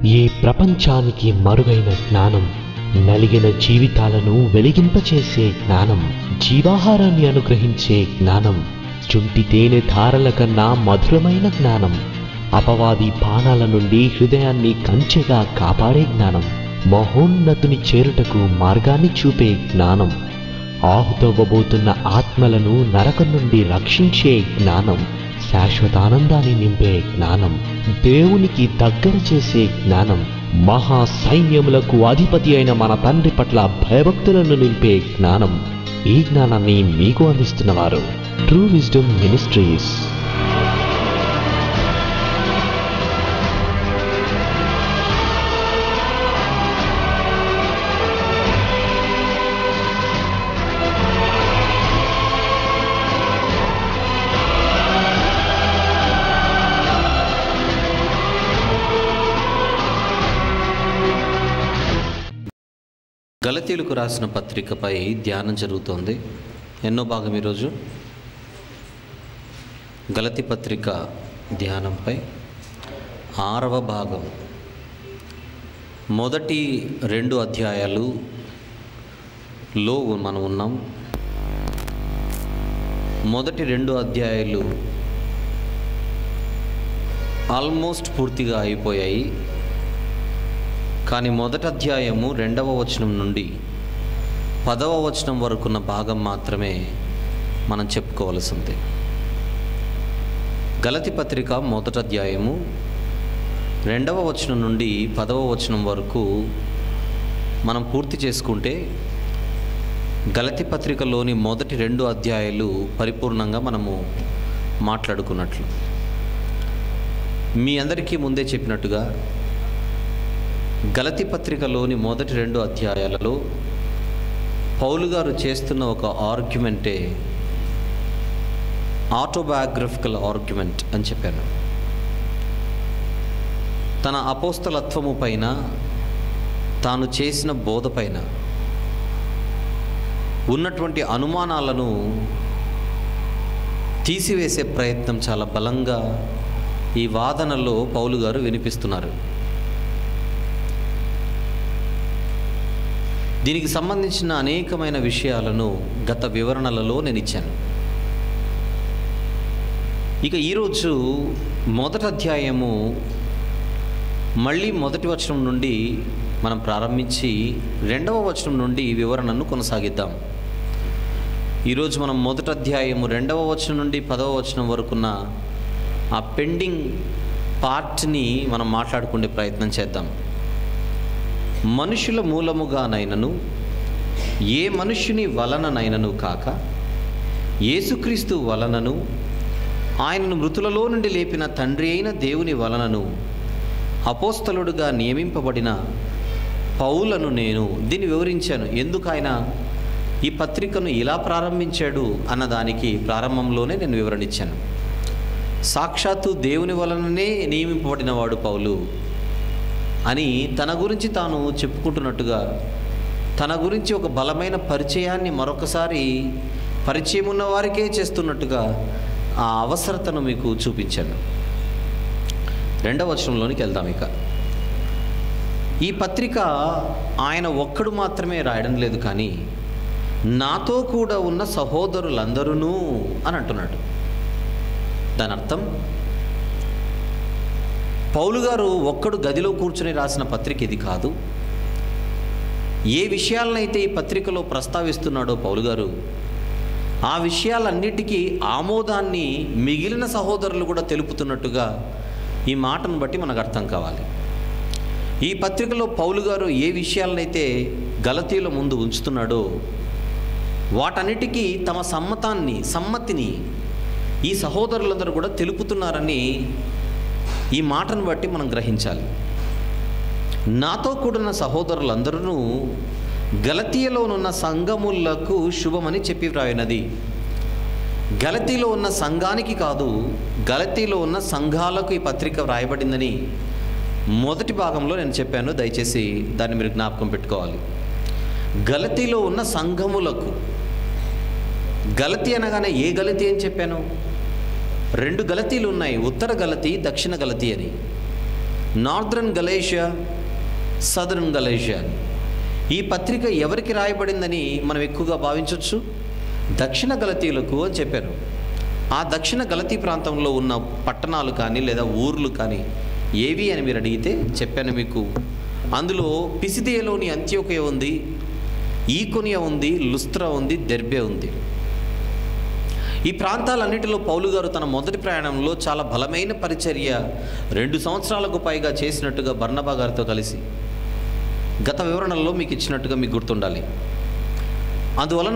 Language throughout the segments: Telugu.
ఈ ప్రపంచానికి మరుగైన జ్ఞానం నలిగిన జీవితాలను వెలిగింపచేసే జ్ఞానం జీవాహారాన్ని అనుగ్రహించే జ్ఞానం చుంటి తేనె ధారల కన్నా మధురమైన జ్ఞానం అపవాది బాణాల నుండి హృదయాన్ని కంచెగా కాపాడే జ్ఞానం మహోన్నతుని చేరుటకు మార్గాన్ని చూపే జ్ఞానం ఆహుతవ్వబోతున్న ఆత్మలను నరకం నుండి రక్షించే జ్ఞానం శాశ్వతానందాన్ని నింపే జ్ఞానం దేవునికి దగ్గర చేసే జ్ఞానం మహా సైన్యములకు అధిపతి అయిన మన తండ్రి పట్ల భయభక్తులను నింపే జ్ఞానం ఈ జ్ఞానాన్ని మీకు అందిస్తున్నవారు ట్రూ విజ్డమ్ మినిస్ట్రీస్ గలతీలకు రాసిన పత్రికపై ధ్యానం జరుగుతోంది ఎన్నో భాగం ఈరోజు గలతి పత్రిక ధ్యానంపై ఆరవ భాగం మొదటి రెండు అధ్యాయాలు లో మనం ఉన్నాం మొదటి రెండు అధ్యాయాలు ఆల్మోస్ట్ పూర్తిగా అయిపోయాయి కానీ మొదటి అధ్యాయము రెండవ వచనం నుండి పదవ వచనం వరకున్న భాగం మాత్రమే మనం చెప్పుకోవాల్సి ఉంది గలతి పత్రిక మొదటి అధ్యాయము రెండవ వచనం నుండి పదవ వచనం వరకు మనం పూర్తి చేసుకుంటే గలతి పత్రికలోని మొదటి రెండు అధ్యాయాలు పరిపూర్ణంగా మనము మాట్లాడుకున్నట్లు మీ అందరికీ ముందే చెప్పినట్టుగా గలతి పత్రికలోని మొదటి రెండు అధ్యాయాలలో పౌలు గారు చేస్తున్న ఒక ఆర్గ్యుమెంటే ఆటోబయోగ్రఫికల్ ఆర్గ్యుమెంట్ అని చెప్పాను తన అపోస్తలత్వము పైన తాను చేసిన బోధ పైన ఉన్నటువంటి అనుమానాలను తీసివేసే ప్రయత్నం చాలా బలంగా ఈ వాదనలో పౌలు గారు వినిపిస్తున్నారు దీనికి సంబంధించిన అనేకమైన విషయాలను గత వివరణలలో నేను ఇచ్చాను ఇక ఈరోజు మొదటి అధ్యాయము మళ్ళీ మొదటి వచనం నుండి మనం ప్రారంభించి రెండవ వచనం నుండి వివరణను కొనసాగిద్దాం ఈరోజు మనం మొదటి అధ్యాయము రెండవ వచనం నుండి పదవ వచనం వరకున్న ఆ పెండింగ్ పార్ట్ని మనం మాట్లాడుకునే ప్రయత్నం చేద్దాం మనుషుల మూలముగానైనను ఏ మనుష్యుని వలననైనను కాక యేసుక్రీస్తు వలనను ఆయనను మృతులలో నుండి లేపిన తండ్రి అయిన దేవుని వలనను అపోస్తలుడుగా నియమింపబడిన పౌలను నేను దీన్ని వివరించాను ఎందుకు ఆయన ఈ పత్రికను ఇలా ప్రారంభించాడు అన్నదానికి ప్రారంభంలోనే నేను వివరణ ఇచ్చాను సాక్షాత్తు దేవుని వలననే నియమింపబడిన వాడు పౌలు అని తన గురించి తాను చెప్పుకుంటున్నట్టుగా తన గురించి ఒక బలమైన పరిచయాన్ని మరొకసారి పరిచయం ఉన్న వారికే చేస్తున్నట్టుగా ఆ అవసరతను మీకు చూపించాను రెండవ వచనంలోనికి వెళ్దాం ఇక ఈ పత్రిక ఆయన ఒక్కడు మాత్రమే రాయడం లేదు కానీ నాతో కూడా ఉన్న సహోదరులందరూ అని అంటున్నాడు దాని అర్థం పౌలు గారు ఒక్కడు గదిలో కూర్చొని రాసిన పత్రిక ఇది కాదు ఏ విషయాలనైతే ఈ పత్రికలో ప్రస్తావిస్తున్నాడో పౌలు గారు ఆ విషయాలన్నిటికీ ఆమోదాన్ని మిగిలిన సహోదరులు కూడా తెలుపుతున్నట్టుగా ఈ మాటను బట్టి మనకు అర్థం కావాలి ఈ పత్రికలో పౌలు గారు ఏ విషయాలనైతే గలతీల ముందు ఉంచుతున్నాడో వాటన్నిటికీ తమ సమ్మతాన్ని సమ్మతిని ఈ సహోదరులందరూ కూడా తెలుపుతున్నారని ఈ మాటను బట్టి మనం గ్రహించాలి నాతో కూడిన సహోదరులందరూ గలతీయలోనున్న సంఘములకు శుభమని చెప్పి వ్రాయినది గలతీలో ఉన్న సంఘానికి కాదు గలతీలో ఉన్న సంఘాలకు ఈ పత్రిక వ్రాయబడిందని మొదటి భాగంలో నేను చెప్పాను దయచేసి దాన్ని మీరు జ్ఞాపకం పెట్టుకోవాలి గలతీలో ఉన్న సంఘములకు గలతీ అనగానే ఏ గలతీ అని చెప్పాను రెండు గలతీలు ఉన్నాయి ఉత్తర గలతీ దక్షిణ గలతీ అని నార్దర్న్ గలేషియా సదరన్ గలేషియా అని ఈ పత్రిక ఎవరికి రాయబడిందని మనం ఎక్కువగా భావించవచ్చు దక్షిణ గలతీయులకు అని చెప్పారు ఆ దక్షిణ గలతీ ప్రాంతంలో ఉన్న పట్టణాలు కానీ లేదా ఊర్లు కానీ ఏవి అని మీరు అడిగితే చెప్పాను మీకు అందులో పిసిదియలోని అంత్యోకయ ఉంది ఈకొనియా ఉంది లుస్త్రా ఉంది దెర్బే ఉంది ఈ ప్రాంతాలన్నిటిలో పౌలు గారు తన మొదటి ప్రయాణంలో చాలా బలమైన పరిచర్య రెండు సంవత్సరాలకు పైగా చేసినట్టుగా బర్నబా గారితో కలిసి గత వివరణలో మీకు ఇచ్చినట్టుగా మీకు గుర్తుండాలి అందువలన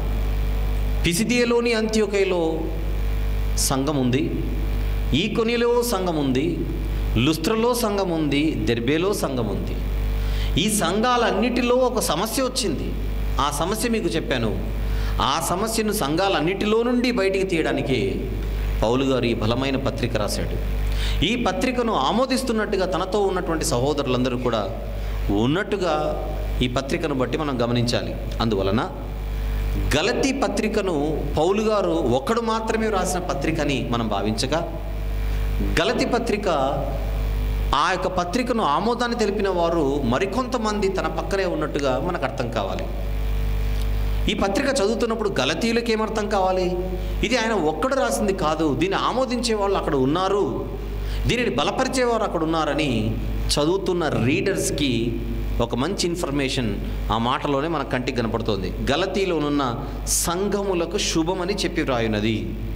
పిసిదియలోని అంత్యోకయలో సంఘం ఉంది ఈ కొనిలో సంఘం ఉంది లుస్త్రలో సంఘం ఉంది దెర్బేలో సంఘం ఉంది ఈ సంఘాలన్నిటిలో ఒక సమస్య వచ్చింది ఆ సమస్య మీకు చెప్పాను ఆ సమస్యను సంఘాలన్నిటిలో నుండి బయటికి తీయడానికి పౌలు గారు ఈ బలమైన పత్రిక రాశాడు ఈ పత్రికను ఆమోదిస్తున్నట్టుగా తనతో ఉన్నటువంటి సహోదరులందరూ కూడా ఉన్నట్టుగా ఈ పత్రికను బట్టి మనం గమనించాలి అందువలన గలతీ పత్రికను పౌలు గారు ఒక్కడు మాత్రమే రాసిన పత్రికని మనం భావించగా గలతి పత్రిక ఆ యొక్క పత్రికను ఆమోదాన్ని తెలిపిన వారు మరికొంతమంది తన పక్కనే ఉన్నట్టుగా మనకు అర్థం కావాలి ఈ పత్రిక చదువుతున్నప్పుడు గలతీయులకు ఏమర్థం కావాలి ఇది ఆయన ఒక్కడు రాసింది కాదు దీన్ని ఆమోదించే వాళ్ళు అక్కడ ఉన్నారు దీనిని బలపరిచేవారు అక్కడ ఉన్నారని చదువుతున్న రీడర్స్కి ఒక మంచి ఇన్ఫర్మేషన్ ఆ మాటలోనే మన కంటికి కనపడుతోంది గలతీలోనున్న సంఘములకు శుభమని చెప్పి వ్రాయున్నది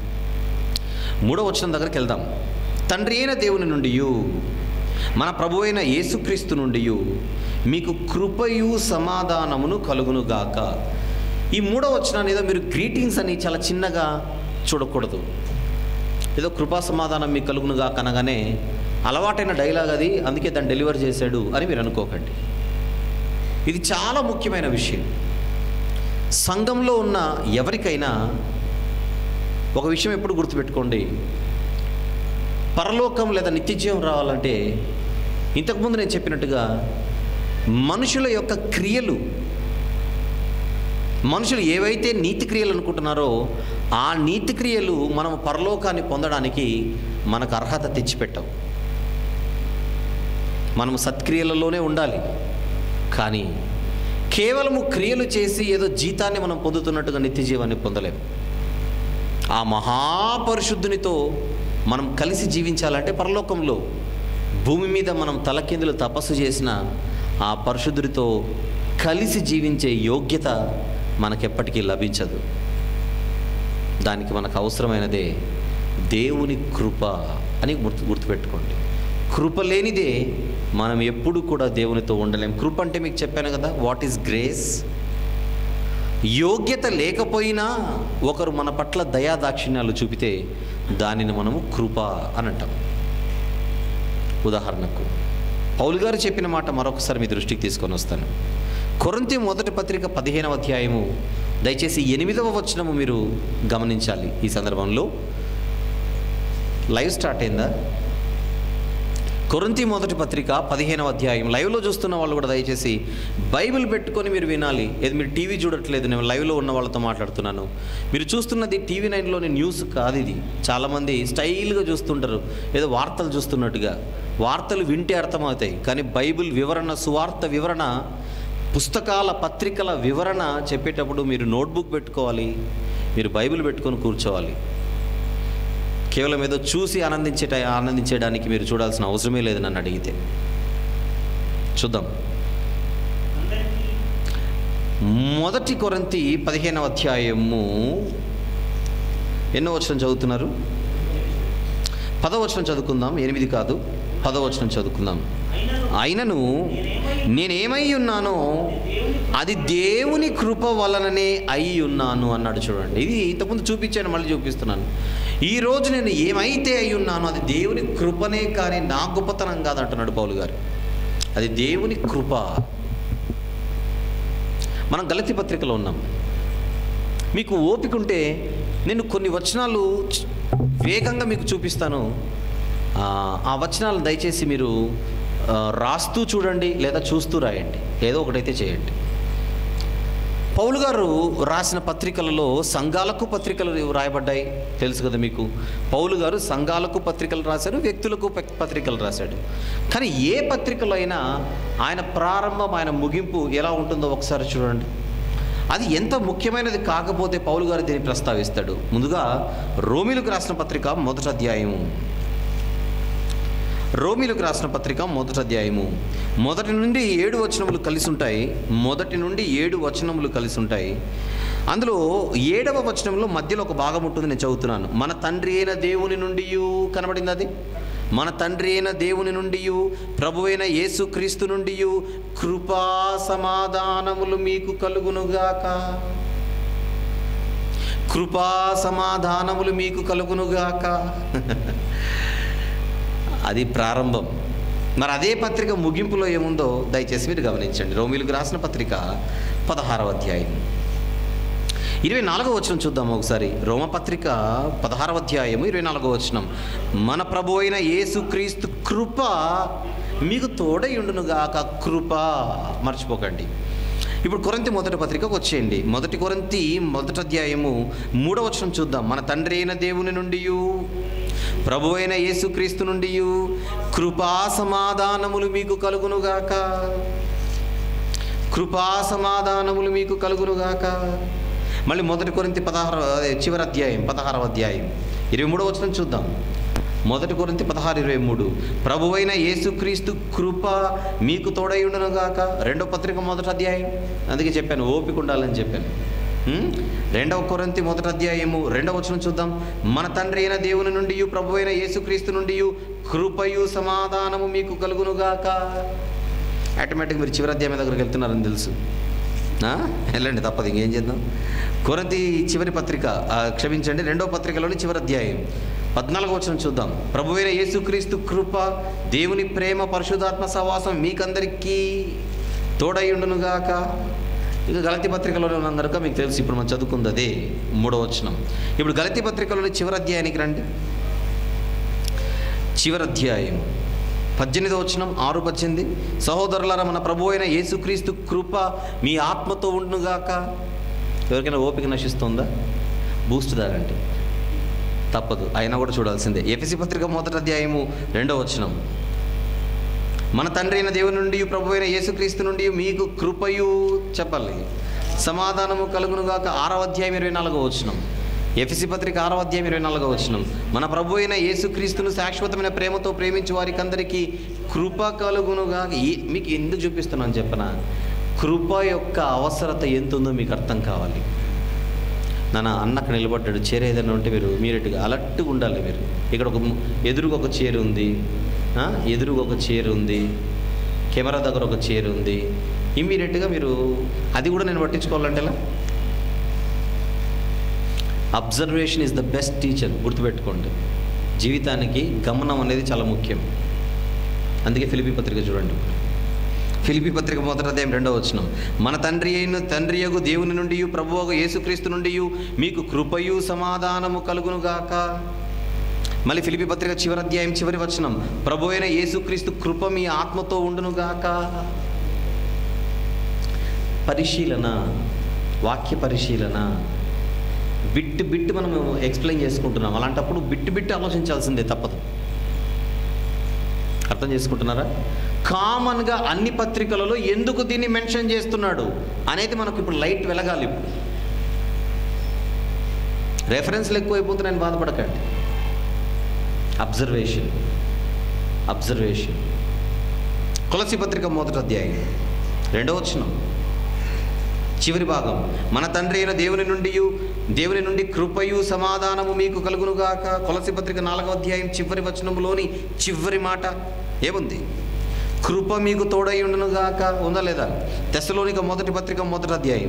మూడవ వచనం దగ్గరికి వెళ్దాం తండ్రి అయిన దేవుని నుండి మన ప్రభు అయిన యేసుక్రీస్తు నుండి మీకు కృపయు సమాధానమును కలుగునుగాక ఈ మూడవ వచనాన్ని ఏదో మీరు గ్రీటింగ్స్ అని చాలా చిన్నగా చూడకూడదు ఏదో కృపా సమాధానం మీకు కలుగునుగాక అనగానే అలవాటైన డైలాగ్ అది అందుకే దాన్ని డెలివర్ చేశాడు అని మీరు అనుకోకండి ఇది చాలా ముఖ్యమైన విషయం సంఘంలో ఉన్న ఎవరికైనా ఒక విషయం ఎప్పుడు గుర్తుపెట్టుకోండి పరలోకం లేదా నిత్యజీవం రావాలంటే ఇంతకుముందు నేను చెప్పినట్టుగా మనుషుల యొక్క క్రియలు మనుషులు ఏవైతే నీతి క్రియలు అనుకుంటున్నారో ఆ నీతి క్రియలు మనం పరలోకాన్ని పొందడానికి మనకు అర్హత తెచ్చిపెట్టవు మనము సత్క్రియలలోనే ఉండాలి కానీ కేవలము క్రియలు చేసి ఏదో జీతాన్ని మనం పొందుతున్నట్టుగా నిత్య జీవాన్ని పొందలేము ఆ మహాపరిశుద్ధునితో మనం కలిసి జీవించాలంటే పరలోకంలో భూమి మీద మనం తలకిందులు తపస్సు చేసిన ఆ పరిశుద్ధుడితో కలిసి జీవించే యోగ్యత మనకెప్పటికీ లభించదు దానికి మనకు అవసరమైనదే దేవుని కృప అని గుర్తు గుర్తుపెట్టుకోండి కృప లేనిదే మనం ఎప్పుడు కూడా దేవునితో ఉండలేం కృప అంటే మీకు చెప్పాను కదా వాట్ ఈస్ గ్రేస్ యోగ్యత లేకపోయినా ఒకరు మన పట్ల దయా దాక్షిణ్యాలు చూపితే దానిని మనము కృప అని అంటాం ఉదాహరణకు పౌలు గారు చెప్పిన మాట మరొకసారి మీ దృష్టికి తీసుకొని వస్తాను కొరంతి మొదటి పత్రిక పదిహేనవ అధ్యాయము దయచేసి ఎనిమిదవ వచనము మీరు గమనించాలి ఈ సందర్భంలో లైవ్ స్టార్ట్ అయిందా కొరంతి మొదటి పత్రిక పదిహేనవ అధ్యాయం లైవ్లో చూస్తున్న వాళ్ళు కూడా దయచేసి బైబిల్ పెట్టుకొని మీరు వినాలి ఏది మీరు టీవీ చూడట్లేదు నేను లైవ్లో ఉన్న వాళ్ళతో మాట్లాడుతున్నాను మీరు చూస్తున్నది టీవీ నైన్లోని న్యూస్ కాదు ఇది చాలామంది స్టైల్గా చూస్తుంటారు ఏదో వార్తలు చూస్తున్నట్టుగా వార్తలు వింటే అర్థమవుతాయి కానీ బైబిల్ వివరణ సువార్త వివరణ పుస్తకాల పత్రికల వివరణ చెప్పేటప్పుడు మీరు నోట్బుక్ పెట్టుకోవాలి మీరు బైబిల్ పెట్టుకొని కూర్చోవాలి కేవలం ఏదో చూసి ఆనందించేట ఆనందించడానికి మీరు చూడాల్సిన అవసరమే లేదు నన్ను అడిగితే చూద్దాం మొదటి కొరంతి పదిహేనవ అధ్యాయము ఎన్నో వచనం చదువుతున్నారు పదవచనం చదువుకుందాం ఎనిమిది కాదు పదవచనం చదువుకుందాం అయినను నేనేమై ఉన్నానో అది దేవుని కృప వలననే అయి ఉన్నాను అన్నాడు చూడండి ఇది ఇంతకుముందు చూపించాను మళ్ళీ చూపిస్తున్నాను ఈ రోజు నేను ఏమైతే అయి ఉన్నానో అది దేవుని కృపనే కానీ నా గొప్పతనం కాదు అంటున్నాడు పౌలు గారు అది దేవుని కృప మనం గలతి పత్రికలో ఉన్నాం మీకు ఓపిక ఉంటే నేను కొన్ని వచనాలు చ- వేగంగా మీకు చూపిస్తాను ఆ, ఆ వచనాలు దయచేసి మీరు ఆ, రాస్తూ చూడండి లేదా చూస్తూ రాయండి ఏదో ఒకటైతే చేయండి పౌలు గారు రాసిన పత్రికలలో సంఘాలకు పత్రికలు రాయబడ్డాయి తెలుసు కదా మీకు పౌలు గారు సంఘాలకు పత్రికలు రాశారు వ్యక్తులకు ప- పత్రికలు రాశాడు కానీ ఏ పత్రికలో అయినా ఆయన ప్రారంభం ఆయన ముగింపు ఎలా ఉంటుందో ఒకసారి చూడండి అది ఎంత ముఖ్యమైనది కాకపోతే పౌలు గారు దీన్ని ప్రస్తావిస్తాడు ముందుగా రోమిలకు రాసిన పత్రిక మొదటి అధ్యాయము రోమిలకు రాసిన పత్రిక మొదటి అధ్యాయము మొదటి నుండి ఏడు వచనములు కలిసి ఉంటాయి మొదటి నుండి ఏడు వచనములు కలిసి ఉంటాయి అందులో ఏడవ వచనంలో మధ్యలో ఒక భాగం ఉంటుంది నేను చదువుతున్నాను మన తండ్రి అయిన దేవుని నుండి కనబడింది అది మన తండ్రి అయిన దేవుని నుండి ప్రభు అయిన యేసుక్రీస్తు నుండి కృపా సమాధానములు మీకు కలుగునుగాక కృపా సమాధానములు మీకు కలుగునుగాక అది ప్రారంభం మరి అదే పత్రిక ముగింపులో ఏముందో దయచేసి మీరు గమనించండి రోమిలకు రాసిన పత్రిక పదహారవ అధ్యాయం ఇరవై నాలుగవ వచనం చూద్దాం ఒకసారి రోమపత్రిక పదహారవ అధ్యాయము ఇరవై నాలుగవ వచనం మన ప్రభు అయిన యేసుక్రీస్తు కృప మీకు తోడయుండునుగాక కృప మర్చిపోకండి ఇప్పుడు కొరంతి మొదటి పత్రికకు వచ్చేయండి మొదటి కొరంతి మొదటి అధ్యాయము మూడవ వచనం చూద్దాం మన తండ్రి అయిన దేవుని నుండి ప్రభు అయిన యేసుక్రీస్తు నుండి కృపా సమాధానములు మీకు కలుగునుగాక కృపా సమాధానములు మీకు కలుగునుగాక మళ్ళీ మొదటి కొరింతి పదహారు అదే చివరి అధ్యాయం పదహారవ అధ్యాయం ఇరవై మూడవ వచనం చూద్దాం మొదటి కొరింతి పదహారు ఇరవై మూడు ప్రభువైన యేసుక్రీస్తు కృప మీకు తోడై ఉండునుగాక రెండో పత్రిక మొదటి అధ్యాయం అందుకే చెప్పాను ఓపిక ఉండాలని చెప్పాను ఉం? రెండవ కొరింతి మొదటి అధ్యాయము రెండవ వచనం చూద్దాం మన తండ్రి అయిన దేవుని నుండి ప్రభు అయిన యేసుక్రీస్తు నుండి కృపయు సమాధానము మీకు కలుగునుగాక ఆటోమేటిక్ మీరు చివరి అధ్యాయం దగ్గరికి వెళ్తున్నారని తెలుసు ఆ? వెళ్ళండి తప్పదు ఇంకేం చేద్దాం కొరతి చివరి పత్రిక ఆ, క్షమించండి రెండో పత్రికలోని చివరి అధ్యాయం పద్నాలుగు వచనం చూద్దాం ప్రభువైన యేసుక్రీస్తు కృప దేవుని ప్రేమ పరిశుధాత్మ సహవాసం మీకందరికీ తోడయ్యుండునుగాక ఇక గలతి పత్రికలోనే ఉన్నాం కనుక మీకు తెలుసు ఇప్పుడు మనం చదువుకుంది అదే మూడో వచనం ఇప్పుడు గలతి పత్రికలోని చివరి అధ్యాయానికి రండి చివరి అధ్యాయం పద్దెనిమిది వచనం ఆరు పద్దెనిమిది సహోదరులారా మన ప్రభు అయిన యేసుక్రీస్తు కృప మీ ఆత్మతో ఉండుగాక ఎవరికైనా ఓపిక నశిస్తుందా బూస్ట్ తాగండి తప్పదు అయినా కూడా చూడాల్సిందే ఎఫ్ఎసి పత్రిక మొదటి అధ్యాయము రెండవ వచనం మన తండ్రి అయిన దేవుని నుండి ప్రభు అయిన యేసుక్రీస్తు నుండి మీకు కృపయు చెప్పాలి సమాధానము కలుగునుగాక ఆరవ అధ్యాయం ఇరవై నాలుగో వచనం ఎఫ్సి పత్రిక ఆరవ అధ్యాయం ఇరవై నాలుగో వచనం మన ప్రభు అయిన యేసుక్రీస్తును శాశ్వతమైన ప్రేమతో ప్రేమించే వారికి అందరికీ కృప కలుగునుగా మీకు ఎందుకు చూపిస్తున్నాను చెప్పనా కృప యొక్క అవసరత ఎంత ఉందో మీకు అర్థం కావాలి నాన్న అన్న అక్కడ నిలబడ్డాడు చీర ఏదైనా ఉంటే మీరు మీరెట్టుగా అలర్ట్గా ఉండాలి మీరు ఇక్కడ ఒక ము- ఎదురుగా ఒక చీర ఉంది ఆ, ఎదురుగా ఒక చీర ఉంది కెమెరా దగ్గర ఒక చీర ఉంది ఇమ్మీడియట్గా మీరు అది కూడా నేను పట్టించుకోవాలంటే ఎలా observation is the best teacher గుర్తుపెట్టుకోండి జీవితానికి గమనం అనేది చాలా ముఖ్యం అందుకే ఫిలిపి పత్రిక చూడండి ఫిలిపి పత్రిక మొదటి అధ్యాయం రెండవ వచనం మన తండ్రి అయిన తండ్రి యగు దేవుని నుండి ప్రభువు యేసుక్రీస్తు నుండి మీకు కృపయు సమాధానము కలుగునుగాక మళ్ళీ ఫిలిపి పత్రిక చివరి అధ్యాయం చివరి వచనం ప్రభు అయిన యేసుక్రీస్తు కృప మీ ఆత్మతో ఉండునుగాక పరిశీలన వాక్య పరిశీలన బిట్ బిట్ మనం ఎక్స్ప్లెయిన్ చేసుకుంటున్నాం అలాంటప్పుడు బిట్ బిట్ ఆలోచించాల్సిందే తప్పదు అర్థం చేసుకుంటున్నారా కామన్గా అన్ని పత్రికలలో ఎందుకు దీన్ని మెన్షన్ చేస్తున్నాడు అనేది మనకు ఇప్పుడు లైట్ వెలగాలి ఇప్పుడు రెఫరెన్స్లు ఎక్కువైపోతున్నాయని బాధపడకండి అబ్జర్వేషన్ అబ్జర్వేషన్ తులసి పత్రిక మొదటి అధ్యాయం రెండవ వచనం చివరి భాగం మన తండ్రి అయిన దేవుని నుండి దేవుని నుండి కృపయు సమాధానము మీకు కలుగునుగాక కొలసి పత్రిక నాలుగవ అధ్యాయం చివరి వచనములోని చివరి మాట ఏముంది కృప మీకు తోడై ఉండునుగాక ఉందా లేదా తెస్సలోనిక మొదటి పత్రిక మొదటి అధ్యాయం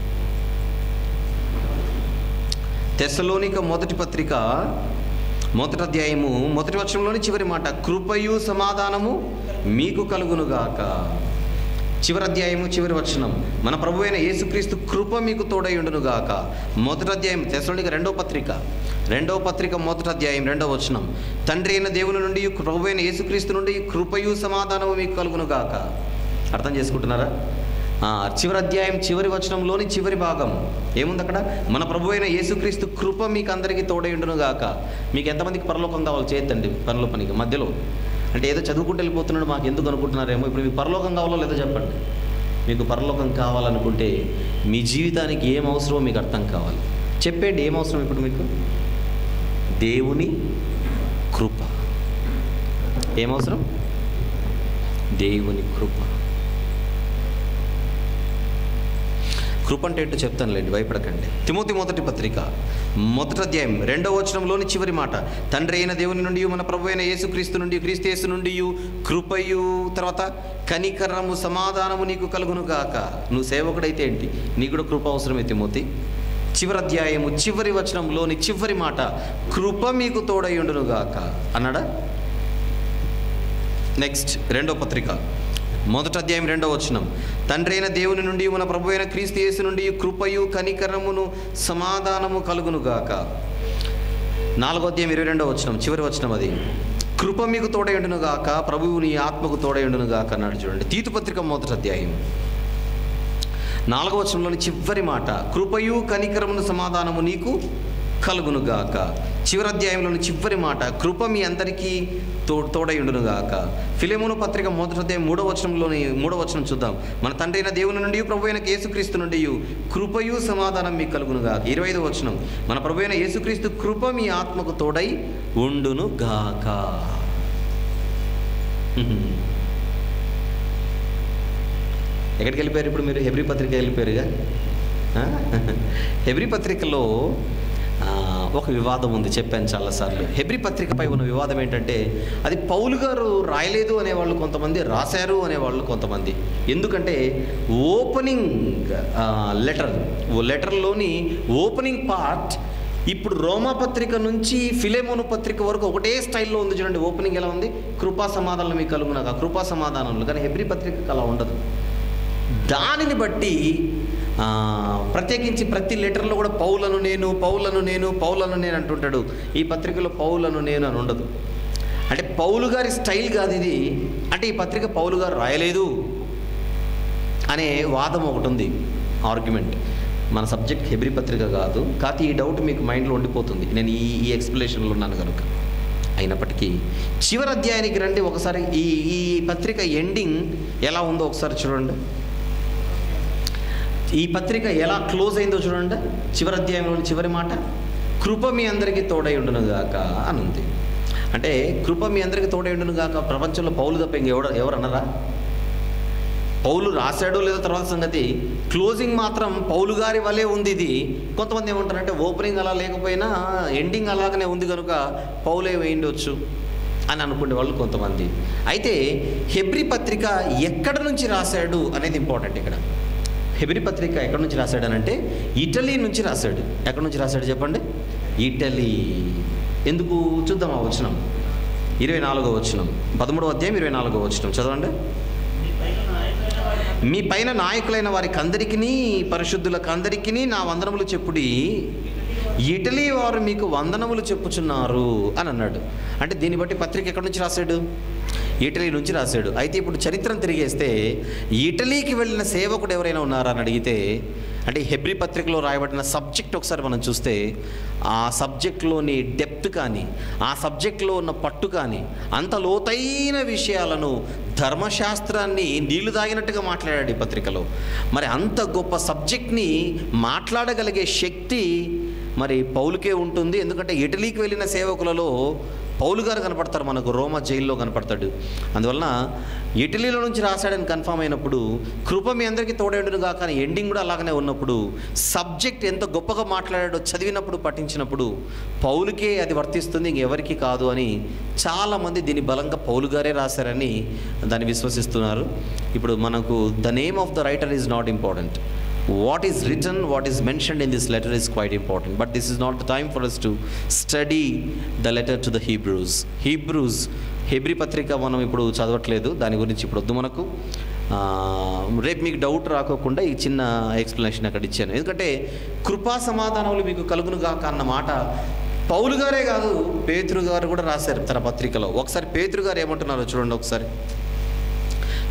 తెస్సలోనిక మొదటి పత్రిక మొదటి అధ్యాయము మొదటి వచనంలోని చివరి మాట కృపయు సమాధానము మీకు కలుగునుగాక చివరి అధ్యాయము చివరి వచనం మన ప్రభు అయిన యేసుక్రీస్తు కృప మీకు తోడయుండునుగాక మొదటి అధ్యాయం తెసలోనిక రెండో పత్రిక రెండవ పత్రిక మొదటి అధ్యాయం రెండవ వచనం తండ్రి అయిన దేవుని నుండి ప్రభు అయిన యేసుక్రీస్తు నుండి కృపయు సమాధానము మీకు కలుగునుగాక అర్థం చేసుకుంటున్నారా ఆ, చివరి అధ్యాయం చివరి వచనంలోని చివరి భాగం ఏముంది అక్కడ మన ప్రభు అయిన యేసుక్రీస్తు కృప మీకు అందరికీ తోడైండును గాక మీకు ఎంతమందికి పరలోకం కావాలి చేయొద్దండి పనుల పనికి మధ్యలో అంటే ఏదో చదువుకుంటూ వెళ్ళిపోతున్నాడు మాకు ఎందుకు అనుకుంటున్నారేమో ఇప్పుడు మీకు పరలోకం కావాలో లేదో చెప్పండి మీకు పరలోకం కావాలనుకుంటే మీ జీవితానికి ఏం అవసరమో మీకు అర్థం కావాలి చెప్పేయండి ఏం అవసరం ఇప్పుడు మీకు దేవుని కృప ఏం అవసరం దేవుని కృప కృప అంటే ఏంటో చెప్తానులేండి భయపడకండి తిమోతి మొదటి పత్రిక మొదటి అధ్యాయం రెండవ వచనంలోని చివరి మాట తండ్రి అయిన దేవుని నుండి మన ప్రభు అయిన యేసుక్రీస్తు నుండి క్రీస్తు యేసు నుండి కృపయు తర్వాత కనికరము సమాధానము నీకు కలుగును గాక నువ్వు సేవకుడైతే ఏంటి నీకు కూడా కృప అవసరమే తిమోతి చివరి అధ్యాయము చివరి వచనంలోని చివరి మాట కృప మీకు తోడయుండును గాక అన్నాడా నెక్స్ట్ రెండో పత్రిక మొదటి అధ్యాయం రెండో వచనం తండ్రి అయిన దేవుని నుండి మన ప్రభు అయిన క్రీస్తు యేసు నుండి కృపయు కనికరమును సమాధానము కలుగును గాక నాలుగో అధ్యాయం ఇరవై రెండో వచనం చివరి వచనం అది కృప మీకు తోడయుండును గాక ప్రభువు నీ ఆత్మకు తోడయుండును గాక అన్నాడు చూడండి తీతు పత్రిక మొదటి అధ్యాయం నాలుగవ వచనంలోని చివరి మాట కృపయు కనికరమును సమాధానము నీకు కలుగును గాక చివరి అధ్యాయంలోని చివరి మాట కృప మీ అందరికీ తో తోడయుండును గాక ఫిలిమును పత్రిక మొదటి అధ్యాయం మూడవ వచనంలోని మూడవ వచనం చూద్దాం మన తండ్రి అయిన దేవుని నుండి ప్రభు అయిన యేసుక్రీస్తు నుండి కృపయు సమాధానం మీకు కలుగును గాక ఇరవై ఐదవ వచనం మన ప్రభు అయిన యేసుక్రీస్తు కృప మీ ఆత్మకు తోడై ఉండును గాక ఎక్కడికి వెళ్ళిపోయారు ఇప్పుడు మీరు హెబ్రి పత్రిక వెళ్ళిపోయారుగా ఆ? హెబ్రి పత్రికలో ఆ, ఒక వివాదం ఉంది చెప్పాను చాలాసార్లు హెబ్రి పత్రికపై ఉన్న వివాదం ఏంటంటే అది పౌలు గారు రాయలేదు అనేవాళ్ళు కొంతమంది రాశారు అనేవాళ్ళు కొంతమంది ఎందుకంటే ఓపెనింగ్ లెటర్ లెటర్లోని ఓపెనింగ్ పార్ట్ ఇప్పుడు రోమా పత్రిక నుంచి ఫిలేమోను పత్రిక వరకు ఒకటే స్టైల్లో ఉంది చూడండి ఓపెనింగ్ ఎలా ఉంది కృపా సమాధానం మీకు కలుగునగా కృపా సమాధానంలో కానీ హెబ్రి పత్రికకు అలా ఉండదు దానిని బట్టి ఆ, ప్రత్యేకించి ప్రతి లెటర్లో కూడా పౌలను నేను పౌలను నేను పౌలను నేను అంటుంటాడు ఈ పత్రికలో పౌలను నేను అని ఉండదు అంటే పౌలు గారి స్టైల్ కాదు ఇది అంటే ఈ పత్రిక పౌలు గారు రాయలేదు అనే వాదం ఒకటి ఉంది ఆర్గ్యుమెంట్ మన సబ్జెక్ట్ హెబ్రి పత్రిక కాదు కాకపోతే ఈ డౌట్ మీకు మైండ్లో ఉండిపోతుంది నేను ఈ ఈ ఎక్స్ప్లెనేషన్లో ఉన్నాను కనుక అయినప్పటికీ చివరి అధ్యాయానికి రండి ఒకసారి ఈ ఈ పత్రిక ఎండింగ్ ఎలా ఉందో ఒకసారి చూడండి ఈ పత్రిక ఎలా క్లోజ్ అయిందో చూడండి చివరి అధ్యాయంలోని చివరి మాట కృప మీ అందరికీ తోడై ఉండును గాక అని ఉంది అంటే కృప మీ అందరికీ తోడై ఉండును గాక ప్రపంచంలో పౌలు తప్ప ఇంకెవడ ఎవరు అన్నారా పౌలు రాశాడో లేదో తర్వాత సంగతి క్లోజింగ్ మాత్రం పౌలు గారి వల్లే ఉంది ఇది కొంతమంది ఏమంటారంటే ఓపెనింగ్ అలా లేకపోయినా ఎండింగ్ అలాగనే ఉంది కనుక పౌలే వేయిండొచ్చు అని అనుకునే వాళ్ళు కొంతమంది అయితే హెబ్రి పత్రిక ఎక్కడ నుంచి రాశాడు అనేది ఇంపార్టెంట్ ఇక్కడ హెబ్రి పత్రిక ఎక్కడి నుంచి రాశాడు అని అంటే ఇటలీ నుంచి రాశాడు ఎక్కడి నుంచి రాశాడు చెప్పండి ఇటలీ ఎందుకు చూద్దాం ఆ వచనం ఇరవై నాలుగో వచనం పదమూడవ అధ్యాయం ఇరవై నాలుగో వచనం చదవండి మీ పైన నాయకులైన వారికి అందరికీ పరిశుద్ధులకు అందరికీ నా వందనములు చెప్పుడి ఇటలీ వారు మీకు వందనములు చెప్పుచున్నారు అని అన్నాడు అంటే దీన్ని బట్టి పత్రిక ఎక్కడి నుంచి రాశాడు ఇటలీ నుంచి రాశాడు అయితే ఇప్పుడు చరిత్రను తిరిగేస్తే ఇటలీకి వెళ్ళిన సేవకుడు ఎవరైనా ఉన్నారా అని అడిగితే అంటే ఈ హెబ్రి పత్రికలో రాయబడిన సబ్జెక్ట్ ఒకసారి మనం చూస్తే ఆ సబ్జెక్ట్లోని డెప్త్ కానీ ఆ సబ్జెక్ట్లో ఉన్న పట్టు కానీ అంత లోతైన విషయాలను ధర్మశాస్త్రాన్ని నీళ్లు తాగినట్టుగా మాట్లాడాడు ఈ పత్రికలో మరి అంత గొప్ప సబ్జెక్ట్ని మాట్లాడగలిగే శక్తి మరి పౌలుకే ఉంటుంది ఎందుకంటే ఇటలీకి వెళ్ళిన సేవకులలో పౌలు గారు కనపడతారు మనకు రోమా జైల్లో కనపడతాడు అందువలన ఇటలీలో నుంచి రాశాడని కన్ఫామ్ అయినప్పుడు కృప మీ అందరికీ తోడేడునుగా కానీ ఎండింగ్ కూడా అలాగనే ఉన్నప్పుడు సబ్జెక్ట్ ఎంత గొప్పగా మాట్లాడాడో చదివినప్పుడు పఠించినప్పుడు పౌలుకే అది వర్తిస్తుంది ఇంకెవరికి కాదు అని చాలామంది దీని బలంగా పౌలు గారే రాశారని దాన్ని విశ్వసిస్తున్నారు ఇప్పుడు మనకు the name of the writer is not important what is written what is mentioned in this letter is quite important but this is not the time for us to study the letter to the hebrews hebrews హెబ్రి పత్రిక మనం ఇప్పుడు చదవట్లేదు దాని గురించి ఇప్పుడు వద్దు మనకు ఆ, రేపు మీకు డౌట్ రాకోకుండా ఈ చిన్న ఎక్స్ప్లెనేషన్ అక్కడ ఇచ్చాను ఎందుకంటే కృపా సమాధానములు మీకు కలుగును గాక అన్న మాట పౌలు గారే కాదు పేతురు గారు కూడా రాశారు తన పత్రికలో ఒకసారి పేతురు గారు ఏమంటున్నారో చూడండి ఒకసారి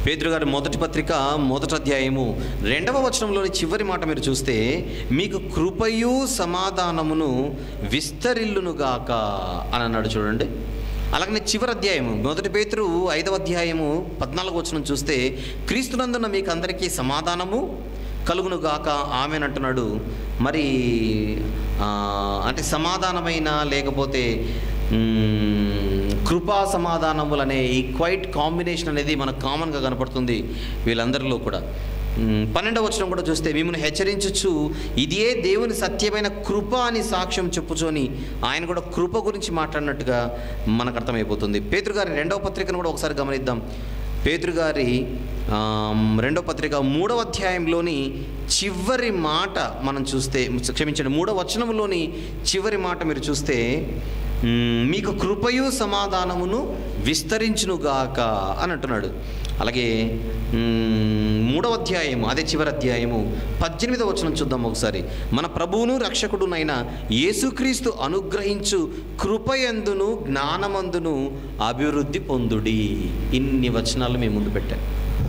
పేతురు గారి మొదటి పత్రిక మొదటి అధ్యాయము రెండవ వచనంలోని చివరి మాట మీరు చూస్తే మీకు కృపయు సమాధానమును విస్తరిల్లునుగాక అని అన్నాడు చూడండి అలాగనే చివరి అధ్యాయము మొదటి పేతురు ఐదవ అధ్యాయము పద్నాలుగు వచనం చూస్తే క్రీస్తునందున మీకు అందరికీ సమాధానము కలుగునుగాక ఆమెనంటున్నాడు మరి ఆ, అంటే సమాధానమైన లేకపోతే మ్మ్, కృపా సమాధానములు అనే ఈ క్వైట్ కాంబినేషన్ అనేది మనకు కామన్గా కనపడుతుంది వీళ్ళందరిలో కూడా మ్మ్, పన్నెండవ వచనం కూడా చూస్తే మిమ్మల్ని హెచ్చరించచ్చు ఇదే దేవుని సత్యమైన కృప అని సాక్ష్యం చెప్పుచోని ఆయన కూడా కృప గురించి మాట్లాడినట్టుగా మనకు అర్థమైపోతుంది పేతురు గారి రెండవ పత్రికను కూడా ఒకసారి గమనిద్దాం పేతురు గారి ఆమ్, రెండో పత్రిక మూడవ అధ్యాయంలోని చివరి మాట మనం చూస్తే క్షమించండి మూడవ వచనంలోని చివరి మాట మీరు చూస్తే మ్, మీకు కృపయు సమాధానమును విస్తరించునుగాక అని అంటున్నాడు అలాగే మ్, మూడవ అధ్యాయము అదే చివరి అధ్యాయము పద్దెనిమిదవ వచనం చూద్దాం ఒకసారి మన ప్రభువును రక్షకుడునైన యేసుక్రీస్తు అనుగ్రహించు కృపయందును జ్ఞానమందును అభివృద్ధి పొందుడి ఇన్ని వచనాలు మేము ముందు పెట్టాను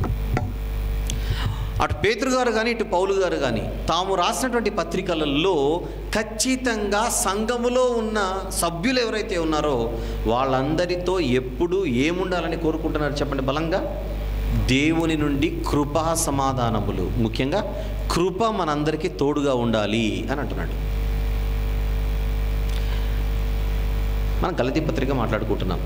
అటు పేతురు గారు కానీ ఇటు పౌలు గారు కానీ తాము రాసినటువంటి పత్రికలలో ఖచ్చితంగా సంఘములో ఉన్న సభ్యులు ఎవరైతే ఉన్నారో వాళ్ళందరితో ఎప్పుడు ఏముండాలని కోరుకుంటున్నారు చెప్పండి బలంగా దేవుని నుండి కృపా సమాధానములు ముఖ్యంగా కృప మనందరికీ తోడుగా ఉండాలి అని అంటున్నాడు మనం గలతి పత్రిక మాట్లాడుకుంటున్నాం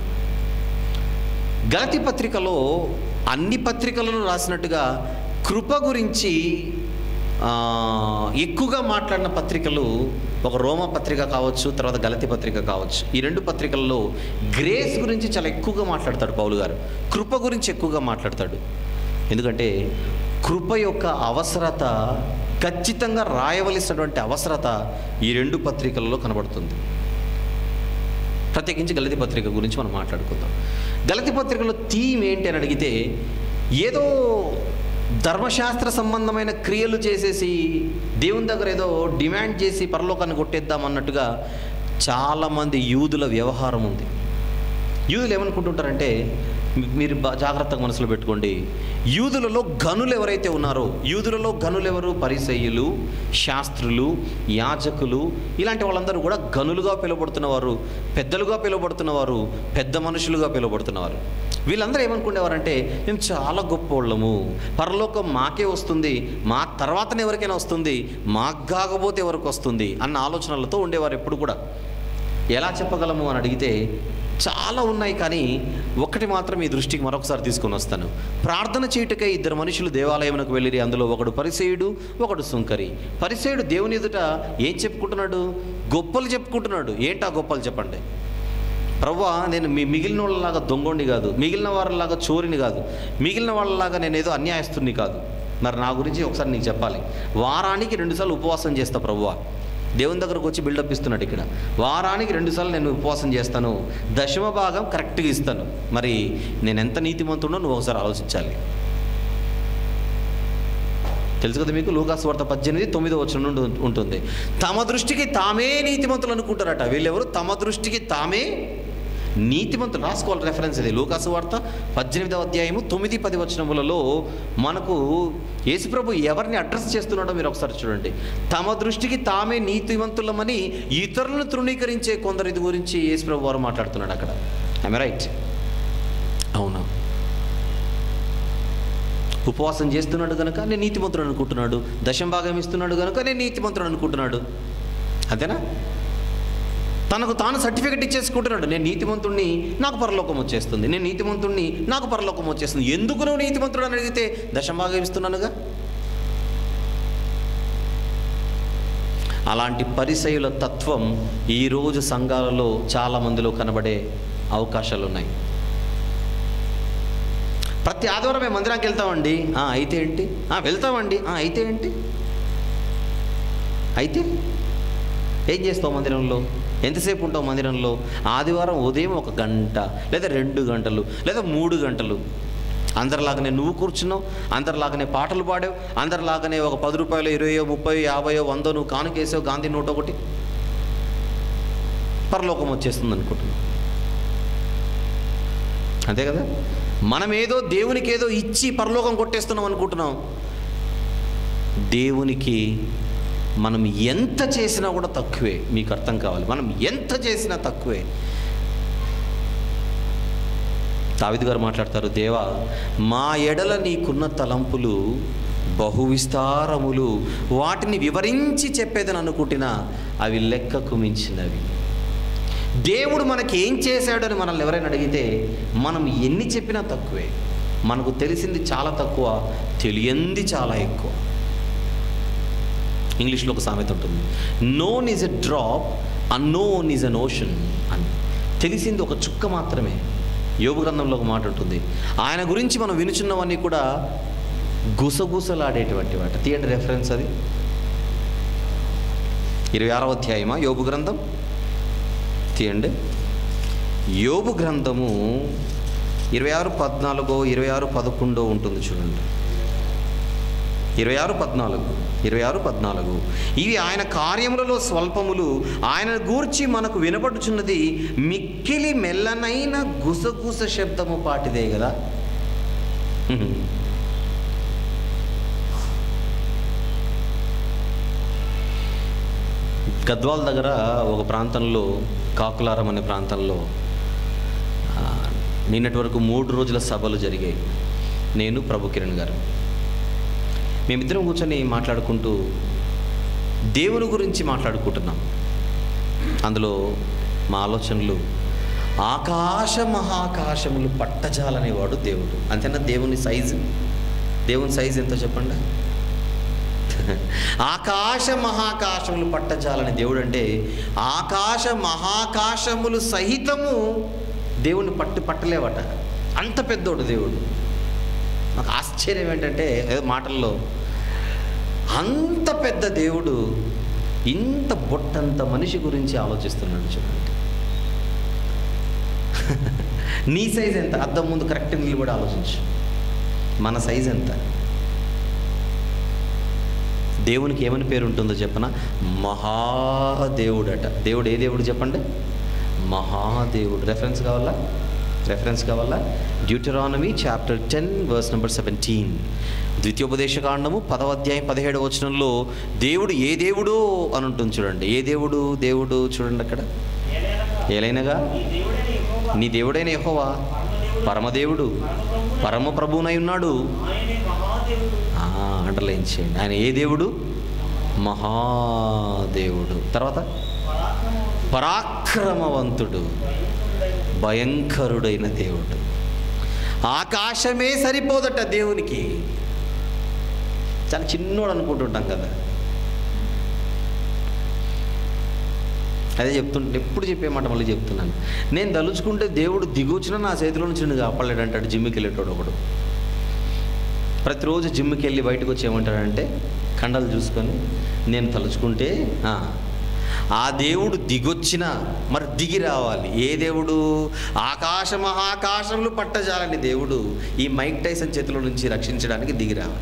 గలతి పత్రికలో అన్ని పత్రికలను రాసినట్టుగా కృప గురించి ఆ, ఎక్కువగా మాట్లాడిన పత్రికలు ఒక రోమ పత్రిక కావచ్చు తర్వాత గలతి పత్రిక కావచ్చు ఈ రెండు పత్రికల్లో గ్రేస్ గురించి చాలా ఎక్కువగా మాట్లాడతాడు పౌలు గారు కృప గురించి ఎక్కువగా మాట్లాడతాడు ఎందుకంటే కృప యొక్క అవసరత ఖచ్చితంగా రాయవలసినటువంటి అవసరత ఈ రెండు పత్రికలలో కనబడుతుంది ప్రత్యేకించి గలతి పత్రిక గురించి మనం మాట్లాడుకుందాం గలతి పత్రికలో థీమ్ ఏంటి అని అడిగితే ఏదో ధర్మశాస్త్ర సంబంధమైన క్రియలు చేసేసి దేవుని దగ్గర ఏదో డిమాండ్ చేసి పరలోకాన్ని కొట్టేద్దాం అన్నట్టుగా చాలామంది యూదుల వ్యవహారం ఉంది యూదులు ఏమనుకుంటుంటారంటే మీ- మీరు బా- జాగ్రత్తగా మనసులో పెట్టుకోండి యూదులలో గనులు ఎవరైతే ఉన్నారో యూదులలో గనులు ఎవరు పరిసయ్యులు శాస్త్రులు యాజకులు ఇలాంటి వాళ్ళందరూ కూడా గనులుగా పిలువబడుతున్నవారు పెద్దలుగా పిలువబడుతున్నవారు పెద్ద మనుషులుగా పిలువబడుతున్నవారు వీళ్ళందరూ ఏమనుకునేవారంటే మేము చాలా గొప్పోళ్ళము పరలోకం మాకే వస్తుంది మా తర్వాతనే ఎవరికైనా వస్తుంది మాకు కాకపోతే ఎవరికి వస్తుంది అన్న ఆలోచనలతో ఉండేవారు ఎప్పుడు కూడా ఎలా చెప్పగలము అని అడిగితే చాలా ఉన్నాయి కానీ ఒక్కటి మాత్రం ఈ దృష్టికి మరొకసారి తీసుకొని వస్తాను ప్రార్థన చేయుటకై ఇద్దరు మనుషులు దేవాలయమునకు వెళ్ళిరి అందులో ఒకడు పరిసేయుడు ఒకడు సుంకరి పరిసేయుడు దేవుని ఎదుట ఏం చెప్పుకుంటున్నాడు గొప్పలు చెప్పుకుంటున్నాడు ఏంటా గొప్పలు చెప్పండి ప్రవ్వా నేను మీ మిగిలిన వాళ్ళలాగా దొంగోండి కాదు మిగిలిన వారిలాగా చోరిని కాదు మిగిలిన వాళ్ళలాగా నేను ఏదో అన్యాయస్తుని కాదు మరి నా గురించి ఒకసారి నీకు చెప్పాలి వారానికి రెండుసార్లు ఉపవాసం చేస్తా ప్రవ్వా దేవుని దగ్గరకు వచ్చి బిల్డప్ ఇస్తున్నాడు ఇక్కడ వారానికి రెండుసార్లు నేను ఉపవాసం చేస్తాను దశమ భాగం కరెక్ట్గా ఇస్తాను మరి నేను ఎంత నీతిమంతుడో నువ్వు ఒకసారి ఆలోచించాలి తెలుసు కదా మీకు లూకాసు వార్త పద్దెనిమిది తొమ్మిదో వచ్చిన నుండి ఉం- ఉంటుంది తమ దృష్టికి తామే నీతిమంతులు అనుకుంటారట వీళ్ళెవరు తమ దృష్టికి తామే నీతిమంతులు రాసుకోవాలి రెఫరెన్స్ ఇది లూకాసు వార్త పద్దెనిమిదవ అధ్యాయము తొమ్మిది పది వచనములలో మనకు యేసుప్రభు ఎవరిని అడ్రస్ చేస్తున్నాడో మీరు ఒకసారి చూడండి తమ దృష్టికి తామే నీతివంతులమని ఇతరులను తృణీకరించే కొందరి ఇది గురించి యేసుప్రభు వారు మాట్లాడుతున్నాడు అక్కడ ఐ రైట్ అవునా ఉపవాసం చేస్తున్నాడు కనుక నేను నీతిమంతుడు అనుకుంటున్నాడు దశం భాగం ఇస్తున్నాడు కనుక నేను నీతిమంతుడు అనుకుంటున్నాడు అంతేనా తనకు తాను సర్టిఫికెట్ ఇచ్చేసుకుంటున్నాడు నేను నీతిమంతుడిని నాకు పరలోకం వచ్చేస్తుంది నేను నీతిమంతుడిని నాకు పరలోకం వచ్చేస్తుంది ఎందుకు నువ్వు నీతిమంతుడు అని అడిగితే దశం భాగం ఇస్తున్నానుగా అలాంటి పరిసయుల తత్వం ఈరోజు సంఘాలలో చాలా మందిలో కనబడే అవకాశాలు ఉన్నాయి ప్రతి ఆదివారం మేము మందిరానికి వెళ్తామండి "ఆ, అయితే ఏంటి "ఆ, వెళ్తామండి "ఆ, అయితే ఏంటి అయితే ఏం చేస్తావు మందిరంలో ఎంతసేపు ఉంటావు మందిరంలో ఆదివారం ఉదయం ఒక గంట లేదా రెండు గంటలు లేదా మూడు గంటలు అందరిలాగానే నువ్వు కూర్చున్నావు అందరిలాగానే పాటలు పాడావు అందరిలాగానే ఒక పది రూపాయలు ఇరవయో ముప్పై యాభయో వందో నువ్వు కానుకేసావు గాంధీ నోట్ ఒకటి పరలోకం వచ్చేస్తుంది అనుకుంటున్నావు అంతే కదా మనం ఏదో దేవునికి ఏదో ఇచ్చి పరలోకం కొట్టేస్తున్నాం అనుకుంటున్నాం దేవునికి మనం ఎంత చేసినా కూడా తక్కువే మీకు అర్థం కావాలి మనం ఎంత చేసినా తక్కువే దావిద్ గారు మాట్లాడతారు దేవా మా ఎడల నీకున్న తలంపులు బహు విస్తారములు వాటిని వివరించి చెప్పేదని అనుకుంటున్నా అవి లెక్కకు మించినవి దేవుడు మనకి ఏం చేశాడని మనల్ని ఎవరైనా అడిగితే మనం ఎన్ని చెప్పినా తక్కువే మనకు తెలిసింది చాలా తక్కువ తెలియంది చాలా ఎక్కువ ఇంగ్లీష్లో ఒక సామెత ఉంటుంది known is a drop unknown is an ocean అని తెలిసింది ఒక చుక్క మాత్రమే యోగ గ్రంథంలో ఒక మాట ఉంటుంది ఆయన గురించి మనం వినుచున్నవన్నీ కూడా గుసగుసలాడేటువంటి వాట తీయండి రెఫరెన్స్ అది ఇరవై ఆరవ అధ్యాయమా యోగు గ్రంథం తీయండి యోబు గ్రంథము ఇరవై ఆరు పద్నాలుగో ఇరవై ఆరు పదకొండో ఉంటుంది చూడండి ఇరవై ఆరు పద్నాలుగు ఇరవై ఆరు పద్నాలుగు ఇవి ఆయన కార్యములలో స్వల్పములు ఆయన గూర్చి మనకు వినపడుచున్నది మిక్కిలి మెల్లనైన గుసగుస శబ్దము పాటిదే కదా హ్మ్. గద్వాల్ దగ్గర ఒక ప్రాంతంలో కాకులారం అనే ప్రాంతంలో ఆ, నిన్నటి వరకు మూడు రోజుల సభలు జరిగాయి నేను ప్రభు కిరణ్ గారు మేమిద్దరం కూర్చొని మాట్లాడుకుంటూ దేవుని గురించి మాట్లాడుకుంటున్నాం అందులో మా ఆలోచనలు ఆకాశ మహాకాశములు పట్టజాలనేవాడు దేవుడు అంతేనా దేవుని సైజు దేవుని సైజు ఎంతో చెప్పండి ఆకాశ మహాకాశములు పట్టజాలని దేవుడు అంటే ఆకాశ మహాకాశములు సహితము దేవుని పట్టు పట్టలేవట అంత పెద్దోడు దేవుడు నాకు ఆశ్చర్యం ఏంటంటే ఏదో మాటల్లో అంత పెద్ద దేవుడు ఇంత బొట్టంత మనిషి గురించి ఆలోచిస్తున్నాడు చూడండి నీ సైజ్ ఎంత అద్దం ముందు కరెక్ట్ నిలబడి ఆలోచించు మన సైజ్ ఎంత దేవునికి ఏమని పేరు ఉంటుందో చెప్పన మహాదేవుడట దేవుడు ఏ దేవుడు చెప్పండి మహాదేవుడు రెఫరెన్స్ కావాలా రెఫరెన్స్ కావాలా Deuteronomy chapter ten verse number seventeen ద్వితీయోపదేశకాండము పదవ అధ్యాయం పదిహేడు వచనంలో దేవుడు ఏ దేవుడు అని ఉంటుంది చూడండి ఏ దేవుడు దేవుడు చూడండి అక్కడ ఏలైనగా నీ దేవుడైన యెహోవా పరమదేవుడు పరమ ప్రభువునై ఉన్నాడు ఆ, అండర్లైన్ చేయండి ఆయన ఏ దేవుడు మహాదేవుడు తర్వాత పరాక్రమవంతుడు భయంకరుడైన దేవుడు ఆకాశమే సరిపోదట దేవునికి చాలా చిన్నోడు అనుకుంటుంటాం కదా అదే చెప్తుంటే ఎప్పుడు చెప్పే మాట మళ్ళీ చెప్తున్నాను నేను తలుచుకుంటే దేవుడు దిగొచ్చిన నా చేతిలో నుంచి నేను కాపాడలేడు అంటాడు జిమ్కి వెళ్ళేటోడు ఒకడు ప్రతిరోజు జిమ్కి వెళ్ళి బయటకు వచ్చి ఏమంటాడంటే కండలు చూసుకొని నేను తలుచుకుంటే ఆ, ఆ దేవుడు దిగొచ్చిన మరి దిగి రావాలి ఏ దేవుడు ఆకాశ మహాకాశములు పట్టజాలని దేవుడు ఈ మైక్ టైసన్ చేతిలో నుంచి రక్షించడానికి దిగి రావాలి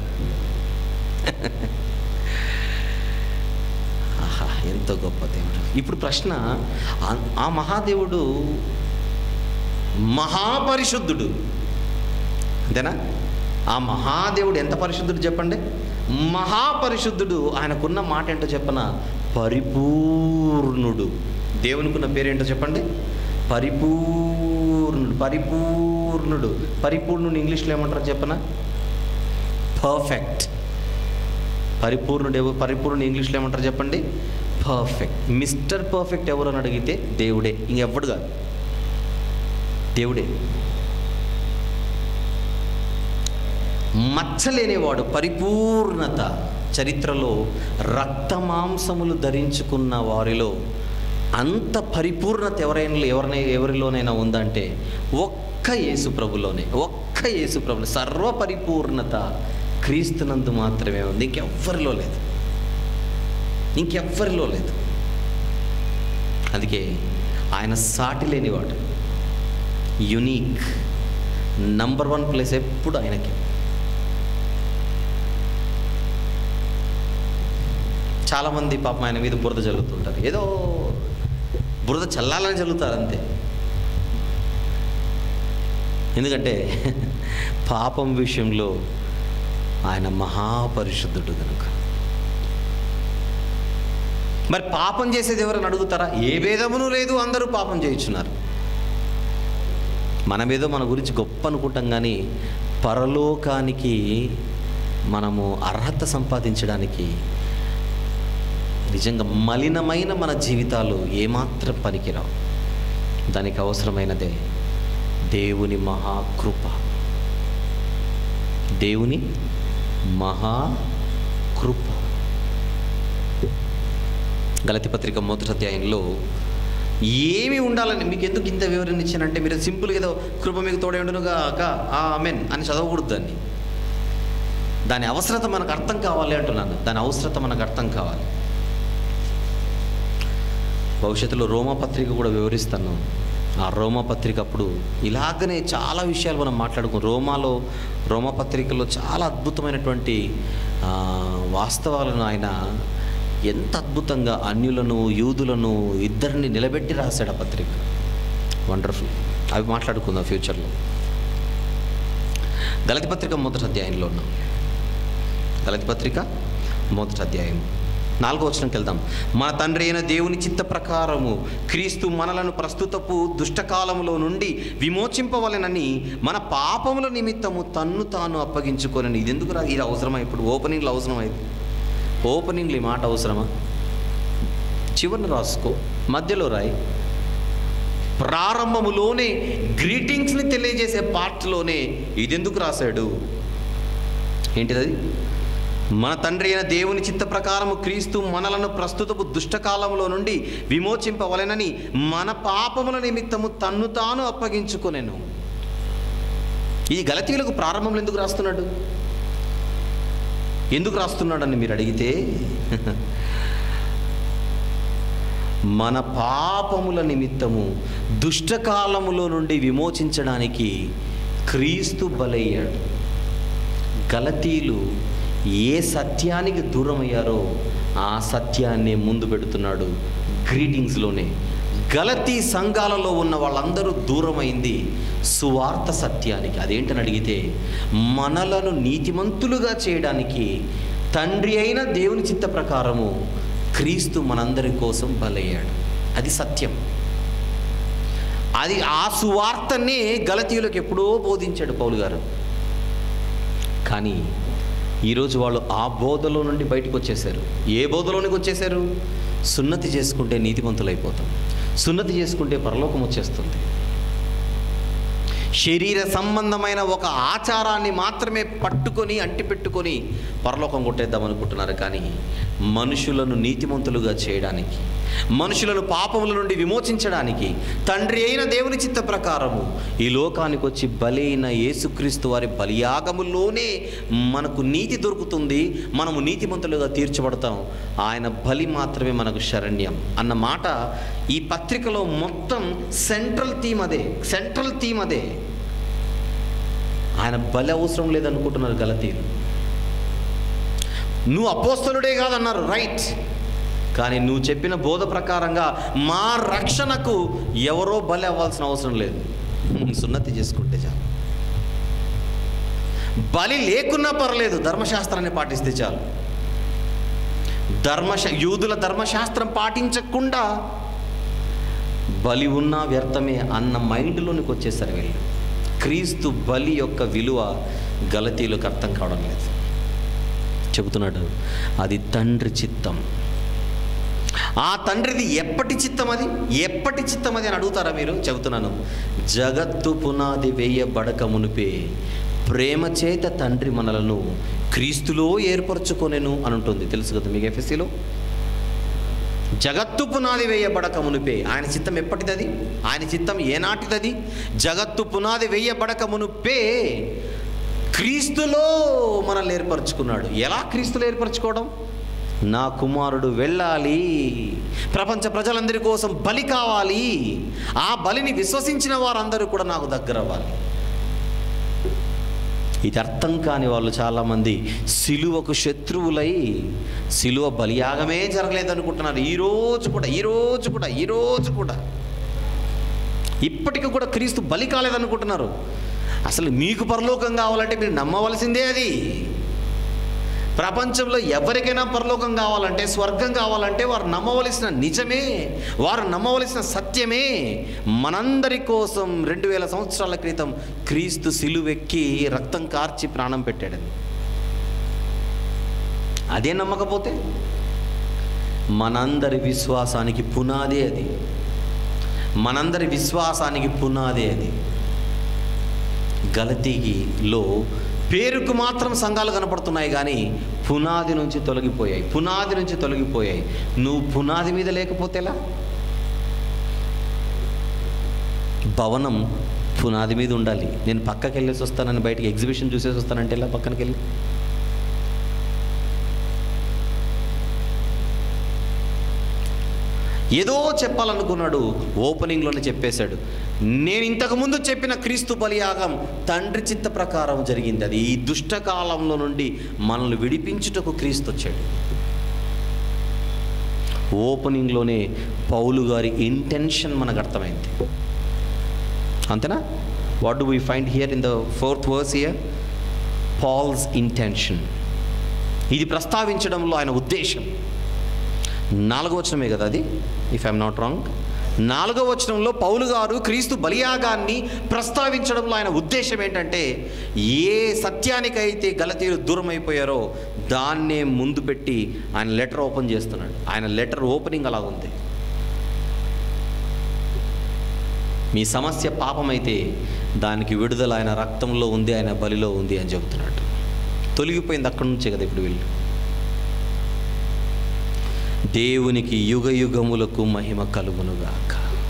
ఆహా ఎంతో గొప్ప దేవుడు ఇప్పుడు ప్రశ్న ఆ- ఆ మహాదేవుడు మహాపరిశుద్ధుడు అంతేనా ఆ మహాదేవుడు ఎంత పరిశుద్ధుడు చెప్పండి మహాపరిశుద్ధుడు ఆయనకున్న మాట ఏంటో చెప్పన పరిపూర్ణుడు దేవునికున్న పేరేంటో చెప్పండి పరిపూర్ణుడు పరిపూర్ణుడు పరిపూర్ణుడు ఇంగ్లీష్లో ఏమంటారు చెప్పనా పర్ఫెక్ట్ పరిపూర్ణుడు ఎవరు పరిపూర్ణుడు ఇంగ్లీష్లో ఏమంటారు చెప్పండి పర్ఫెక్ట్ మిస్టర్ పర్ఫెక్ట్ ఎవరు అని అడిగితే దేవుడే ఇంకెవ్వడు కాదు దేవుడే మచ్చలేనివాడు పరిపూర్ణత చరిత్రలో రక్తమాంసములు ధరించుకున్న వారిలో అంత పరిపూర్ణత ఎవరైనా ఎవరినై ఎవరిలోనైనా ఉందంటే ఒక్క యేసు ప్రభులోనే ఒక్క యేసు ప్రభు సర్వ పరిపూర్ణత క్రీస్తునందు మాత్రమే ఉంది ఇంకెవ్వరిలో లేదు ఇంకెవ్వరిలో లేదు అందుకే ఆయన సాటి లేనివాడు యునీక్ నంబర్ వన్ ప్లేస్ ఎప్పుడు ఆయనకి చాలామంది పాపం ఆయన మీద బురద జల్లుతుంటారు ఏదో బురద చల్లాలని జల్లుతారు అంతే ఎందుకంటే పాపం విషయంలో ఆయన మహాపరిశుద్ధుడు కనుక మరి పాపం చేసేది ఎవరని అడుగుతారా ఏ భేదమును లేదు అందరూ పాపం చేయించున్నారు మనమేదో మన గురించి గొప్ప అనుకుంటాం కానీ పరలోకానికి మనము అర్హత సంపాదించడానికి నిజంగా మలినమైన మన జీవితాలు ఏమాత్రం పనికిరావు దానికి అవసరమైనదే దేవుని మహాకృప దేవుని మహాకృప గలతి పత్రిక మొదటి అధ్యాయంలో ఏమి ఉండాలని మీకు ఎందుకు ఇంత వివరణ ఇచ్చానంటే మీరు సింపుల్గా ఏదో కృప మీకు తోడే ఉండునుగా ఆ మెన్ అని చదవకూడదు దాన్ని దాని అవసరత మనకు అర్థం కావాలి అంటున్నాను దాని అవసరత మనకు అర్థం కావాలి భవిష్యత్తులో రోమా పత్రిక కూడా వివరిస్తాను ఆ రోమా పత్రిక అప్పుడు ఇలాగనే చాలా విషయాలు మనం మాట్లాడుకున్నాం రోమాలో రోమా పత్రికలో చాలా అద్భుతమైనటువంటి ఆ, వాస్తవాలను ఆయన ఎంత అద్భుతంగా అన్యులను యూదులను ఇద్దరిని నిలబెట్టి రాశాడు ఆ పత్రిక వండర్ఫుల్ అవి మాట్లాడుకుందాం ఫ్యూచర్లో గలతి పత్రిక మొదటి అధ్యాయంలో ఉన్నాం గలతి పత్రిక మొదటి అధ్యాయం నాలుగో వచనంకి వెళ్దాం మన తండ్రి అయిన దేవుని చిత్త ప్రకారము క్రీస్తు మనలను ప్రస్తుతపు దుష్టకాలములో నుండి విమోచింపవలెనని మన పాపముల నిమిత్తము తన్ను తాను అప్పగించుకోనని ఇది ఎందుకు రా ఇది అవసరమా ఇప్పుడు ఓపెనింగ్లో అవసరం అయింది ఓపెనింగ్లో ఈ మాట అవసరమా చివరిని రాసుకో మధ్యలో రాయి ప్రారంభములోనే గ్రీటింగ్స్ని తెలియజేసే పార్ట్లోనే ఇదెందుకు రాశాడు ఏంటిది మన తండ్రి అయిన దేవుని చిత్త ప్రకారము క్రీస్తు మనలను ప్రస్తుతపు దుష్టకాలంలో నుండి విమోచింపవలెనని మన పాపముల నిమిత్తము తన్ను తాను అప్పగించుకొనెను ఈ గలతీయులకు ప్రారంభంలో ఎందుకు రాస్తున్నాడు ఎందుకు రాస్తున్నాడని మీరు అడిగితే మన పాపముల నిమిత్తము దుష్టకాలములో నుండి విమోచించడానికి క్రీస్తు బలయ్యాడు గలతీలు ఏ సత్యానికి దూరం అయ్యారో ఆ సత్యాన్ని ముందు పెడుతున్నాడు గ్రీటింగ్స్లోనే గలతీ సంఘాలలో ఉన్న వాళ్ళందరూ దూరమైంది సువార్త సత్యానికి అదేంటని అడిగితే మనలను నీతిమంతులుగా చేయడానికి తండ్రి అయిన దేవుని చిత్త ప్రకారము క్రీస్తు మనందరి కోసం బలయ్యాడు అది సత్యం అది ఆ సువార్తనే గలతీయులకు ఎప్పుడో బోధించాడు పౌలు గారు కానీ ఈరోజు వాళ్ళు ఆ బోధలో నుండి బయటకు వచ్చేసారు ఏ బోధలోనికి వచ్చేసారు సున్నతి చేసుకుంటే నీతిమంతులు అయిపోతాం సున్నతి చేసుకుంటే పరలోకం వచ్చేస్తుంది శరీర సంబంధమైన ఒక ఆచారాన్ని మాత్రమే పట్టుకొని అంటిపెట్టుకొని పరలోకం కొట్టేద్దాం అనుకుంటున్నారు కానీ మనుషులను నీతిమంతులుగా చేయడానికి మనుషులను పాపముల నుండి విమోచించడానికి తండ్రి అయిన దేవుని చిత్త ప్రకారము ఈ లోకానికి వచ్చి బలైన యేసుక్రీస్తు వారి బలియాగములోనే మనకు నీతి దొరుకుతుంది మనము నీతిమంతులుగా తీర్చబడతాం ఆయన బలి మాత్రమే మనకు శరణ్యం అన్న మాట ఈ పత్రికలో మొత్తం సెంట్రల్ థీమ్ అదే సెంట్రల్ థీమ్ అదే ఆయన బలి అవసరం లేదనుకుంటున్నారు గలతీలు నువ్వు అపోస్తలుడే కాదన్నారు రైట్ కానీ నువ్వు చెప్పిన బోధ ప్రకారంగా మా రక్షణకు ఎవరో బలి అవ్వాల్సిన అవసరం లేదు సున్నతి చేసుకుంటే చాలు బలి లేకున్నా పర్లేదు ధర్మశాస్త్రాన్ని పాటిస్తే చాలు ధర్మశ యూదుల ధర్మశాస్త్రం పాటించకుండా బలి ఉన్నా వ్యర్థమే అన్న మైండ్లోనికి వచ్చేసారు వీళ్ళు క్రీస్తు బలి యొక్క విలువ గలతీలకు అర్థం కావడం లేదు చెబుతున్నాడు అది తండ్రి చిత్తం ఆ తండ్రిది ఎప్పటి చిత్తం అది ఎప్పటి చిత్తం అది అని అడుగుతారా మీరు చెబుతున్నాను జగత్తు పునాది వేయబడక మునిపే ప్రేమ చేత తండ్రి మనలను క్రీస్తులో ఏర్పరచుకొనెను అని ఉంటుంది తెలుసు కదా మీకు ఎఫ్ఎస్సిలో జగత్తు పునాది వేయబడక మునిపే ఆయన చిత్తం ఎప్పటిదది ఆయన చిత్తం ఏనాటిదది జగత్తు పునాది వేయబడక మునిపే క్రీస్తులో మనల్ని ఏర్పరచుకున్నాడు ఎలా క్రీస్తులో ఏర్పరచుకోవడం నా కుమారుడు వెళ్ళాలి ప్రపంచ ప్రజలందరి కోసం బలి కావాలి ఆ బలిని విశ్వసించిన వారందరూ కూడా నాకు దగ్గర అవ్వాలి ఇది అర్థం కాని వాళ్ళు చాలామంది సిలువకు శత్రువులై సిలువ బలియాగమే జరగలేదనుకుంటున్నారు ఈరోజు కూడా ఈరోజు కూడా ఈరోజు కూడా ఇప్పటికి కూడా క్రీస్తు బలి కాలేదనుకుంటున్నారు అసలు మీకు పరలోకం కావాలంటే మీరు నమ్మవలసిందే అది ప్రపంచంలో ఎవరికైనా పరలోకం కావాలంటే స్వర్గం కావాలంటే వారు నమ్మవలసిన నిజమే వారు నమ్మవలసిన సత్యమే మనందరి కోసం రెండు వేల సంవత్సరాల క్రితం క్రీస్తు సిలువెక్కి రక్తం కార్చి ప్రాణం పెట్టాడు అదే నమ్మకపోతే మనందరి విశ్వాసానికి పునాదే అది మనందరి విశ్వాసానికి పునాదే అది గలతీలో పేరుకు మాత్రం సంఘాలు కనపడుతున్నాయి కానీ పునాది నుంచి తొలగిపోయాయి పునాది నుంచి తొలగిపోయాయి నువ్వు పునాది మీద లేకపోతే ఎలా భవనం పునాది మీద ఉండాలి నేను పక్కకి వెళ్ళేసి వస్తానని బయటికి ఎగ్జిబిషన్ చూసేసి వస్తానంటే ఎలా పక్కనకి వెళ్ళి ఏదో చెప్పాలనుకున్నాడు ఓపెనింగ్లోనే చెప్పేశాడు నేను ఇంతకుముందు చెప్పిన క్రీస్తు బలియాగం తండ్రి చిత్త ప్రకారం జరిగింది అది ఈ దుష్టకాలంలో నుండి మనల్ని విడిపించుటకు క్రీస్తు వచ్చాడు ఓపెనింగ్లోనే పౌలు గారి ఇంటెన్షన్ మనకు అర్థమైంది అంతేనా what do we find here in the fourth verse here Paul's intention ఇది ప్రస్తావించడంలో ఆయన ఉద్దేశం నాలుగో వచనమే కదా అది ఇఫ్ ఐఎమ్ నాట్ రాంగ్ నాలుగో వచనంలో పౌలు గారు క్రీస్తు బలియాగాన్ని ప్రస్తావించడంలో ఆయన ఉద్దేశం ఏంటంటే ఏ సత్యానికైతే గలతీయులు దూరం అయిపోయారో దాన్నే ముందు పెట్టి ఆయన లెటర్ ఓపెన్ చేస్తున్నాడు ఆయన లెటర్ ఓపెనింగ్ అలా ఉంది మీ సమస్య పాపమైతే దానికి విడుదల ఆయన రక్తంలో ఉంది ఆయన బలిలో ఉంది అని చెబుతున్నాడు తొలగిపోయింది అక్కడి నుంచే కదా ఇప్పుడు వీళ్ళు దేవునికి యుగ యుగములకు మహిమ కలుగునుగాక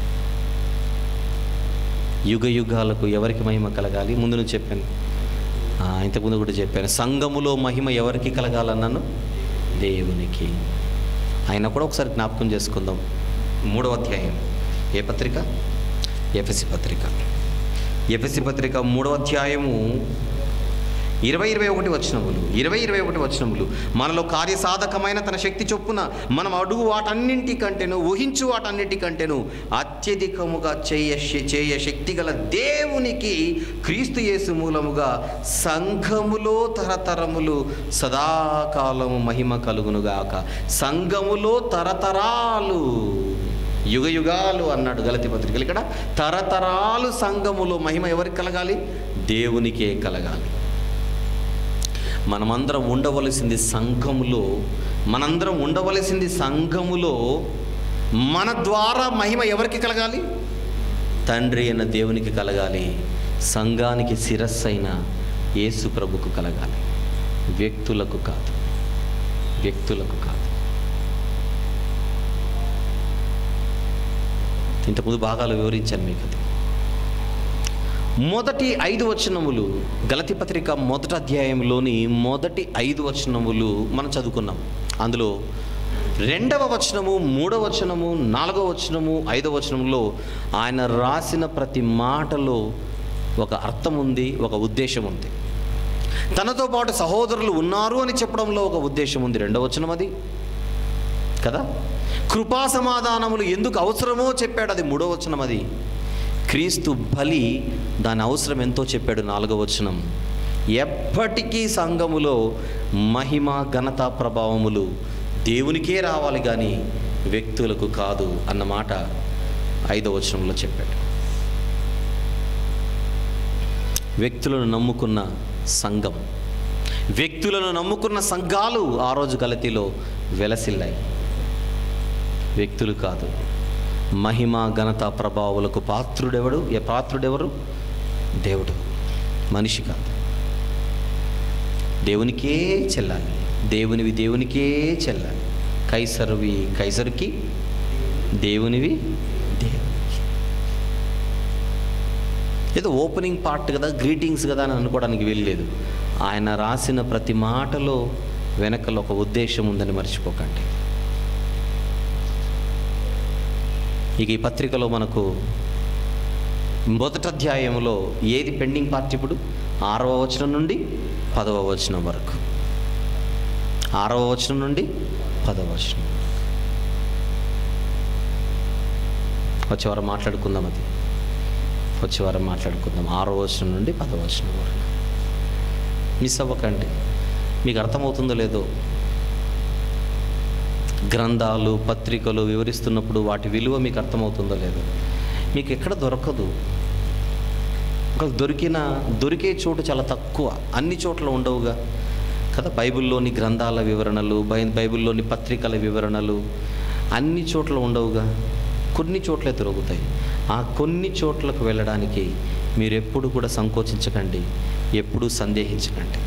యుగ యుగాలకు ఎవరికి మహిమ కలగాలి ముందు నుంచి చెప్పాను ఆ, ఇంతకుముందు కూడా చెప్పాను సంఘములో మహిమ ఎవరికి కలగాలన్నాను దేవునికి ఆయన కూడా ఒకసారి జ్ఞాపకం చేసుకుందాం మూడవ అధ్యాయం ఏ పత్రిక ఎఫ్ఎసి పత్రిక ఎఫ్ఎసి పత్రిక మూడవ అధ్యాయము ఇరవై ఇరవై ఒకటి వచనములు ఇరవై ఇరవై ఒకటి వచనములు మనలో కార్యసాధకమైన తన శక్తి చొప్పున మనం అడుగు వాటన్నింటికంటేను ఊహించు వాటన్నిటికంటేను అత్యధికముగా చేయ చేయ శక్తి గల దేవునికి క్రీస్తు యేసు మూలముగా సంఘములో తరతరములు సదాకాలము మహిమ కలుగునుగాక సంఘములో తరతరాలు యుగ యుగాలు అన్నాడు గలతి పత్రికలు ఇక్కడ తరతరాలు సంఘములో మహిమ ఎవరికి కలగాలి దేవునికే కలగాలి మనమందరం ఉండవలసింది సంఘములో మనందరం ఉండవలసింది సంఘములో మన ద్వారా మహిమ ఎవరికి కలగాలి తండ్రి అయిన దేవునికి కలగాలి సంఘానికి శిరస్సు అయిన యేసు ప్రభుకు కలగాలి వ్యక్తులకు కాదు వ్యక్తులకు కాదు ఇంతకుముందు భాగాలు వివరించాను మీకు అది మొదటి ఐదు వచనములు గలతి పత్రిక మొదటి అధ్యాయంలోని మొదటి ఐదు వచనములు మనం చదువుకున్నాం అందులో రెండవ వచనము మూడవ వచనము నాలుగవ వచనము ఐదవ వచనంలో ఆయన రాసిన ప్రతి మాటలో ఒక అర్థం ఉంది ఒక ఉద్దేశం ఉంది తనతో పాటు సహోదరులు ఉన్నారు అని చెప్పడంలో ఒక ఉద్దేశం ఉంది రెండవ వచనం అది కదా కృపా సమాధానములు ఎందుకు అవసరమో చెప్పాడు అది మూడో వచనం అది క్రీస్తు బలి దాని అవసరం ఎంతో చెప్పాడు నాలుగో వచనం ఎప్పటికీ సంఘములో మహిమ ఘనత ప్రభావములు దేవునికే రావాలి కానీ వ్యక్తులకు కాదు అన్నమాట ఐదో వచనంలో చెప్పాడు వ్యక్తులను నమ్ముకున్న సంఘం వ్యక్తులను నమ్ముకున్న సంఘాలు ఆ రోజు గలతిలో వెలసిల్లాయి వ్యక్తులు కాదు మహిమ ఘనత ప్రభావాలకు పాత్రుడెవడు ఏ పాత్రుడెవరు దేవుడు మనిషి కాదు దేవునికే చెల్లాలి దేవునివి దేవునికే చెల్లాలి కైసరువి కైసరుకి దేవునివి దేవునికి ఏదో ఓపెనింగ్ పార్ట్ కదా గ్రీటింగ్స్ కదా అని అనుకోవడానికి వెళ్ళలేదు ఆయన రాసిన ప్రతి మాటలో వెనకలో ఒక ఉద్దేశం ఉందని మర్చిపోకండి ఇక ఈ పత్రికలో మనకు మొదటి అధ్యాయంలో ఏది పెండింగ్ పార్ట్ ఇప్పుడు ఆరవ వచనం నుండి పదవ వచనం వరకు ఆరవ వచనం నుండి పదవ వచనం వచ్చేవారు మాట్లాడుకుందాం అది వచ్చే వారం మాట్లాడుకుందాం ఆరో వచనం నుండి పదో వచనం వరకు మిస్ అవ్వకండి మీకు అర్థమవుతుందో లేదో గ్రంథాలు పత్రికలు వివరిస్తున్నప్పుడు వాటి విలువ మీకు అర్థమవుతుందో లేదో మీకు ఎక్కడ దొరకదు ఒక దొరికిన దొరికే చోటు చాలా తక్కువ అన్ని చోట్ల ఉండవుగా కదా బైబిల్లోని గ్రంథాల వివరణలు బై బైబిల్లోని పత్రికల వివరణలు అన్ని చోట్ల ఉండవుగా కొన్ని చోట్లే దొరుకుతాయి ఆ కొన్ని చోట్లకు వెళ్ళడానికి మీరు ఎప్పుడు కూడా సంకోచించకండి ఎప్పుడూ సందేహించకండి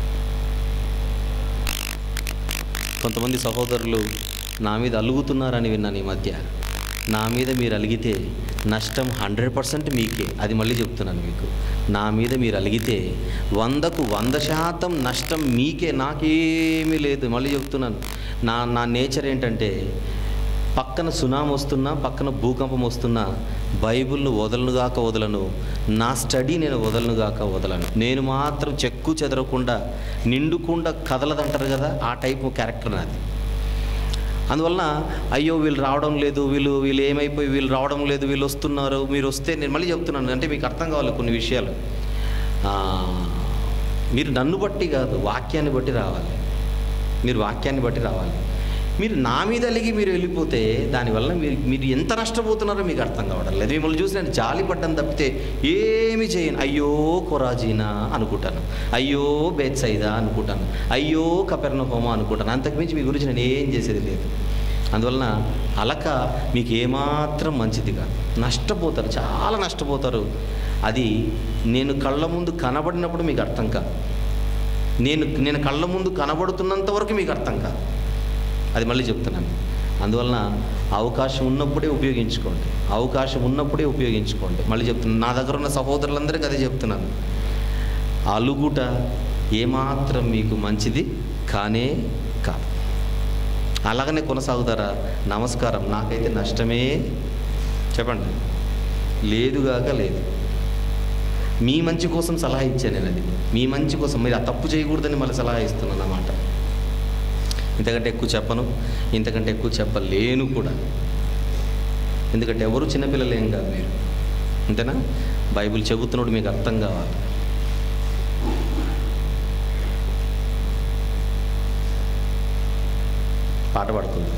కొంతమంది సహోదరులు నా మీద అలుగుతున్నారని విన్నాను ఈ మధ్య నా మీద మీరు అలిగితే నష్టం హండ్రెడ్ పర్సెంట్ మీకే అది మళ్ళీ చెప్తున్నాను మీకు నా మీద మీరు అలిగితే వందకు వంద శాతం నష్టం మీకే నాకేమీ లేదు మళ్ళీ చెప్తున్నాను నా నా నేచర్ ఏంటంటే పక్కన సునామీ వస్తున్నా పక్కన భూకంపం వస్తున్నా బైబిల్ను వదలనుగాక వదలను నా స్టడీ నేను వదలనుగాక వదలను నేను మాత్రం చెక్కు చెదరకుండా నిండుకుండా కదలదంటారు కదా ఆ టైపు క్యారెక్టర్ నాది అందువలన అయ్యో వీళ్ళు రావడం లేదు వీళ్ళు వీళ్ళు ఏమైపోయి వీళ్ళు రావడం లేదు వీళ్ళు వస్తున్నారు మీరు వస్తే నేను మళ్ళీ చెప్తున్నాను అంటే మీకు అర్థం కావాలి కొన్ని విషయాలు ఆ, మీరు నన్ను బట్టి కాదు వాక్యాన్ని బట్టి రావాలి మీరు వాక్యాన్ని బట్టి రావాలి మీరు నా మీద అలిగి మీరు వెళ్ళిపోతే దానివల్ల మీరు మీరు ఎంత నష్టపోతున్నారో మీకు అర్థం కావడం లేదు మిమ్మల్ని చూసి నేను జాలి పడ్డం తప్పితే ఏమి చేయను అయ్యో కొరాజీనా అనుకుంటాను అయ్యో బేత్సైదా అనుకుంటాను అయ్యో కపెర్నహోమా అనుకుంటాను అంతకుమించి మీ గురించి నేను ఏం చేసేది లేదు అందువలన అలక మీకు ఏమాత్రం మంచిది కాదు నష్టపోతారు చాలా నష్టపోతారు అది నేను కళ్ళ ముందు కనబడినప్పుడు మీకు అర్థం కాదు నేను నేను కళ్ళ ముందు కనబడుతున్నంత వరకు మీకు అర్థం కాదు అది మళ్ళీ చెప్తున్నాను అందువలన అవకాశం ఉన్నప్పుడే ఉపయోగించుకోండి అవకాశం ఉన్నప్పుడే ఉపయోగించుకోండి మళ్ళీ చెప్తున్నాను నా దగ్గర ఉన్న సహోదరులందరికీ అదే చెప్తున్నాను అలుగుట ఏమాత్రం మీకు మంచిది కానే కాదు అలాగనే కొనసాగుతారా నమస్కారం నాకైతే నష్టమే చెప్పండి లేదుగాక లేదు మీ మంచి కోసం సలహా ఇచ్చాను నేను అది మీ మంచి కోసం మీరు ఆ తప్పు చేయకూడదని మళ్ళీ సలహా ఇస్తున్నాను అన్నమాట ఇంతకంటే ఎక్కువ చెప్పను ఇంతకంటే ఎక్కువ చెప్పలేను కూడా ఎందుకంటే ఎవరు చిన్నపిల్లలు ఏం కాదు మీరు అంతేనా బైబిల్ చెబుతున్నప్పుడు మీకు అర్థం కావాలి పాట పాడుకుందాం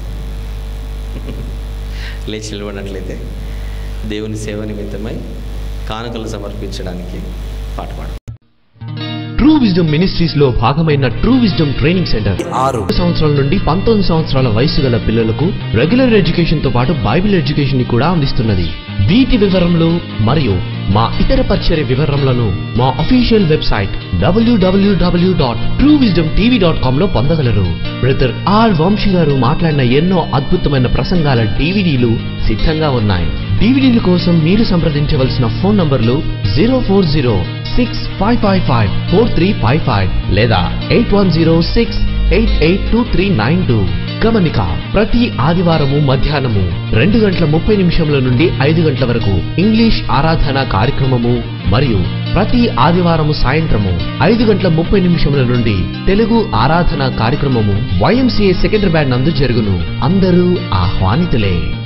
లేచి నిలబడినట్లయితే దేవుని సేవ నిమిత్తమై కానుకలు సమర్పించడానికి పాట పాడు ట్రూ విజ్డమ్ మినిస్ట్రీస్ లో భాగమైన ట్రూ విజ్డమ్ ట్రైనింగ్ సెంటర్ ఆరు సంవత్సరాల నుండి పంతొమ్మిది సంవత్సరాల వయసు గల పిల్లలకు రెగ్యులర్ ఎడ్యుకేషన్ తో పాటు బైబిల్ ఎడ్యుకేషన్ ని కూడా అందిస్తున్నది వీటి వివరములు మరియు మా ఇతర పరిచయ వివరములను మా official website WWW dot true wisdom TV dot com లో పొందగలరు బ్రదర్ ఆర్ వంశీ గారు మాట్లాడిన ఎన్నో అద్భుతమైన ప్రసంగాల డివిడీలు సిద్ధంగా ఉన్నాయి డివిడీల కోసం మీరు సంప్రదించవలసిన ఫోన్ నంబర్లు zero four zero six five five five four three five five లేదా eight one zero six eight eight two three nine two గమనిక ప్రతి ఆదివారము మధ్యాహ్నము రెండు గంటల ముప్పై నిమిషముల నుండి ఐదు గంటల వరకు ఇంగ్లీష్ ఆరాధన కార్యక్రమము మరియు ప్రతి ఆదివారము సాయంత్రము ఐదు గంటల ముప్పై నిమిషముల నుండి తెలుగు ఆరాధన కార్యక్రమము వైఎంసీఏ సెకండరీ బ్యాండ్ నందు జరుగును అందరూ ఆహ్వానితులే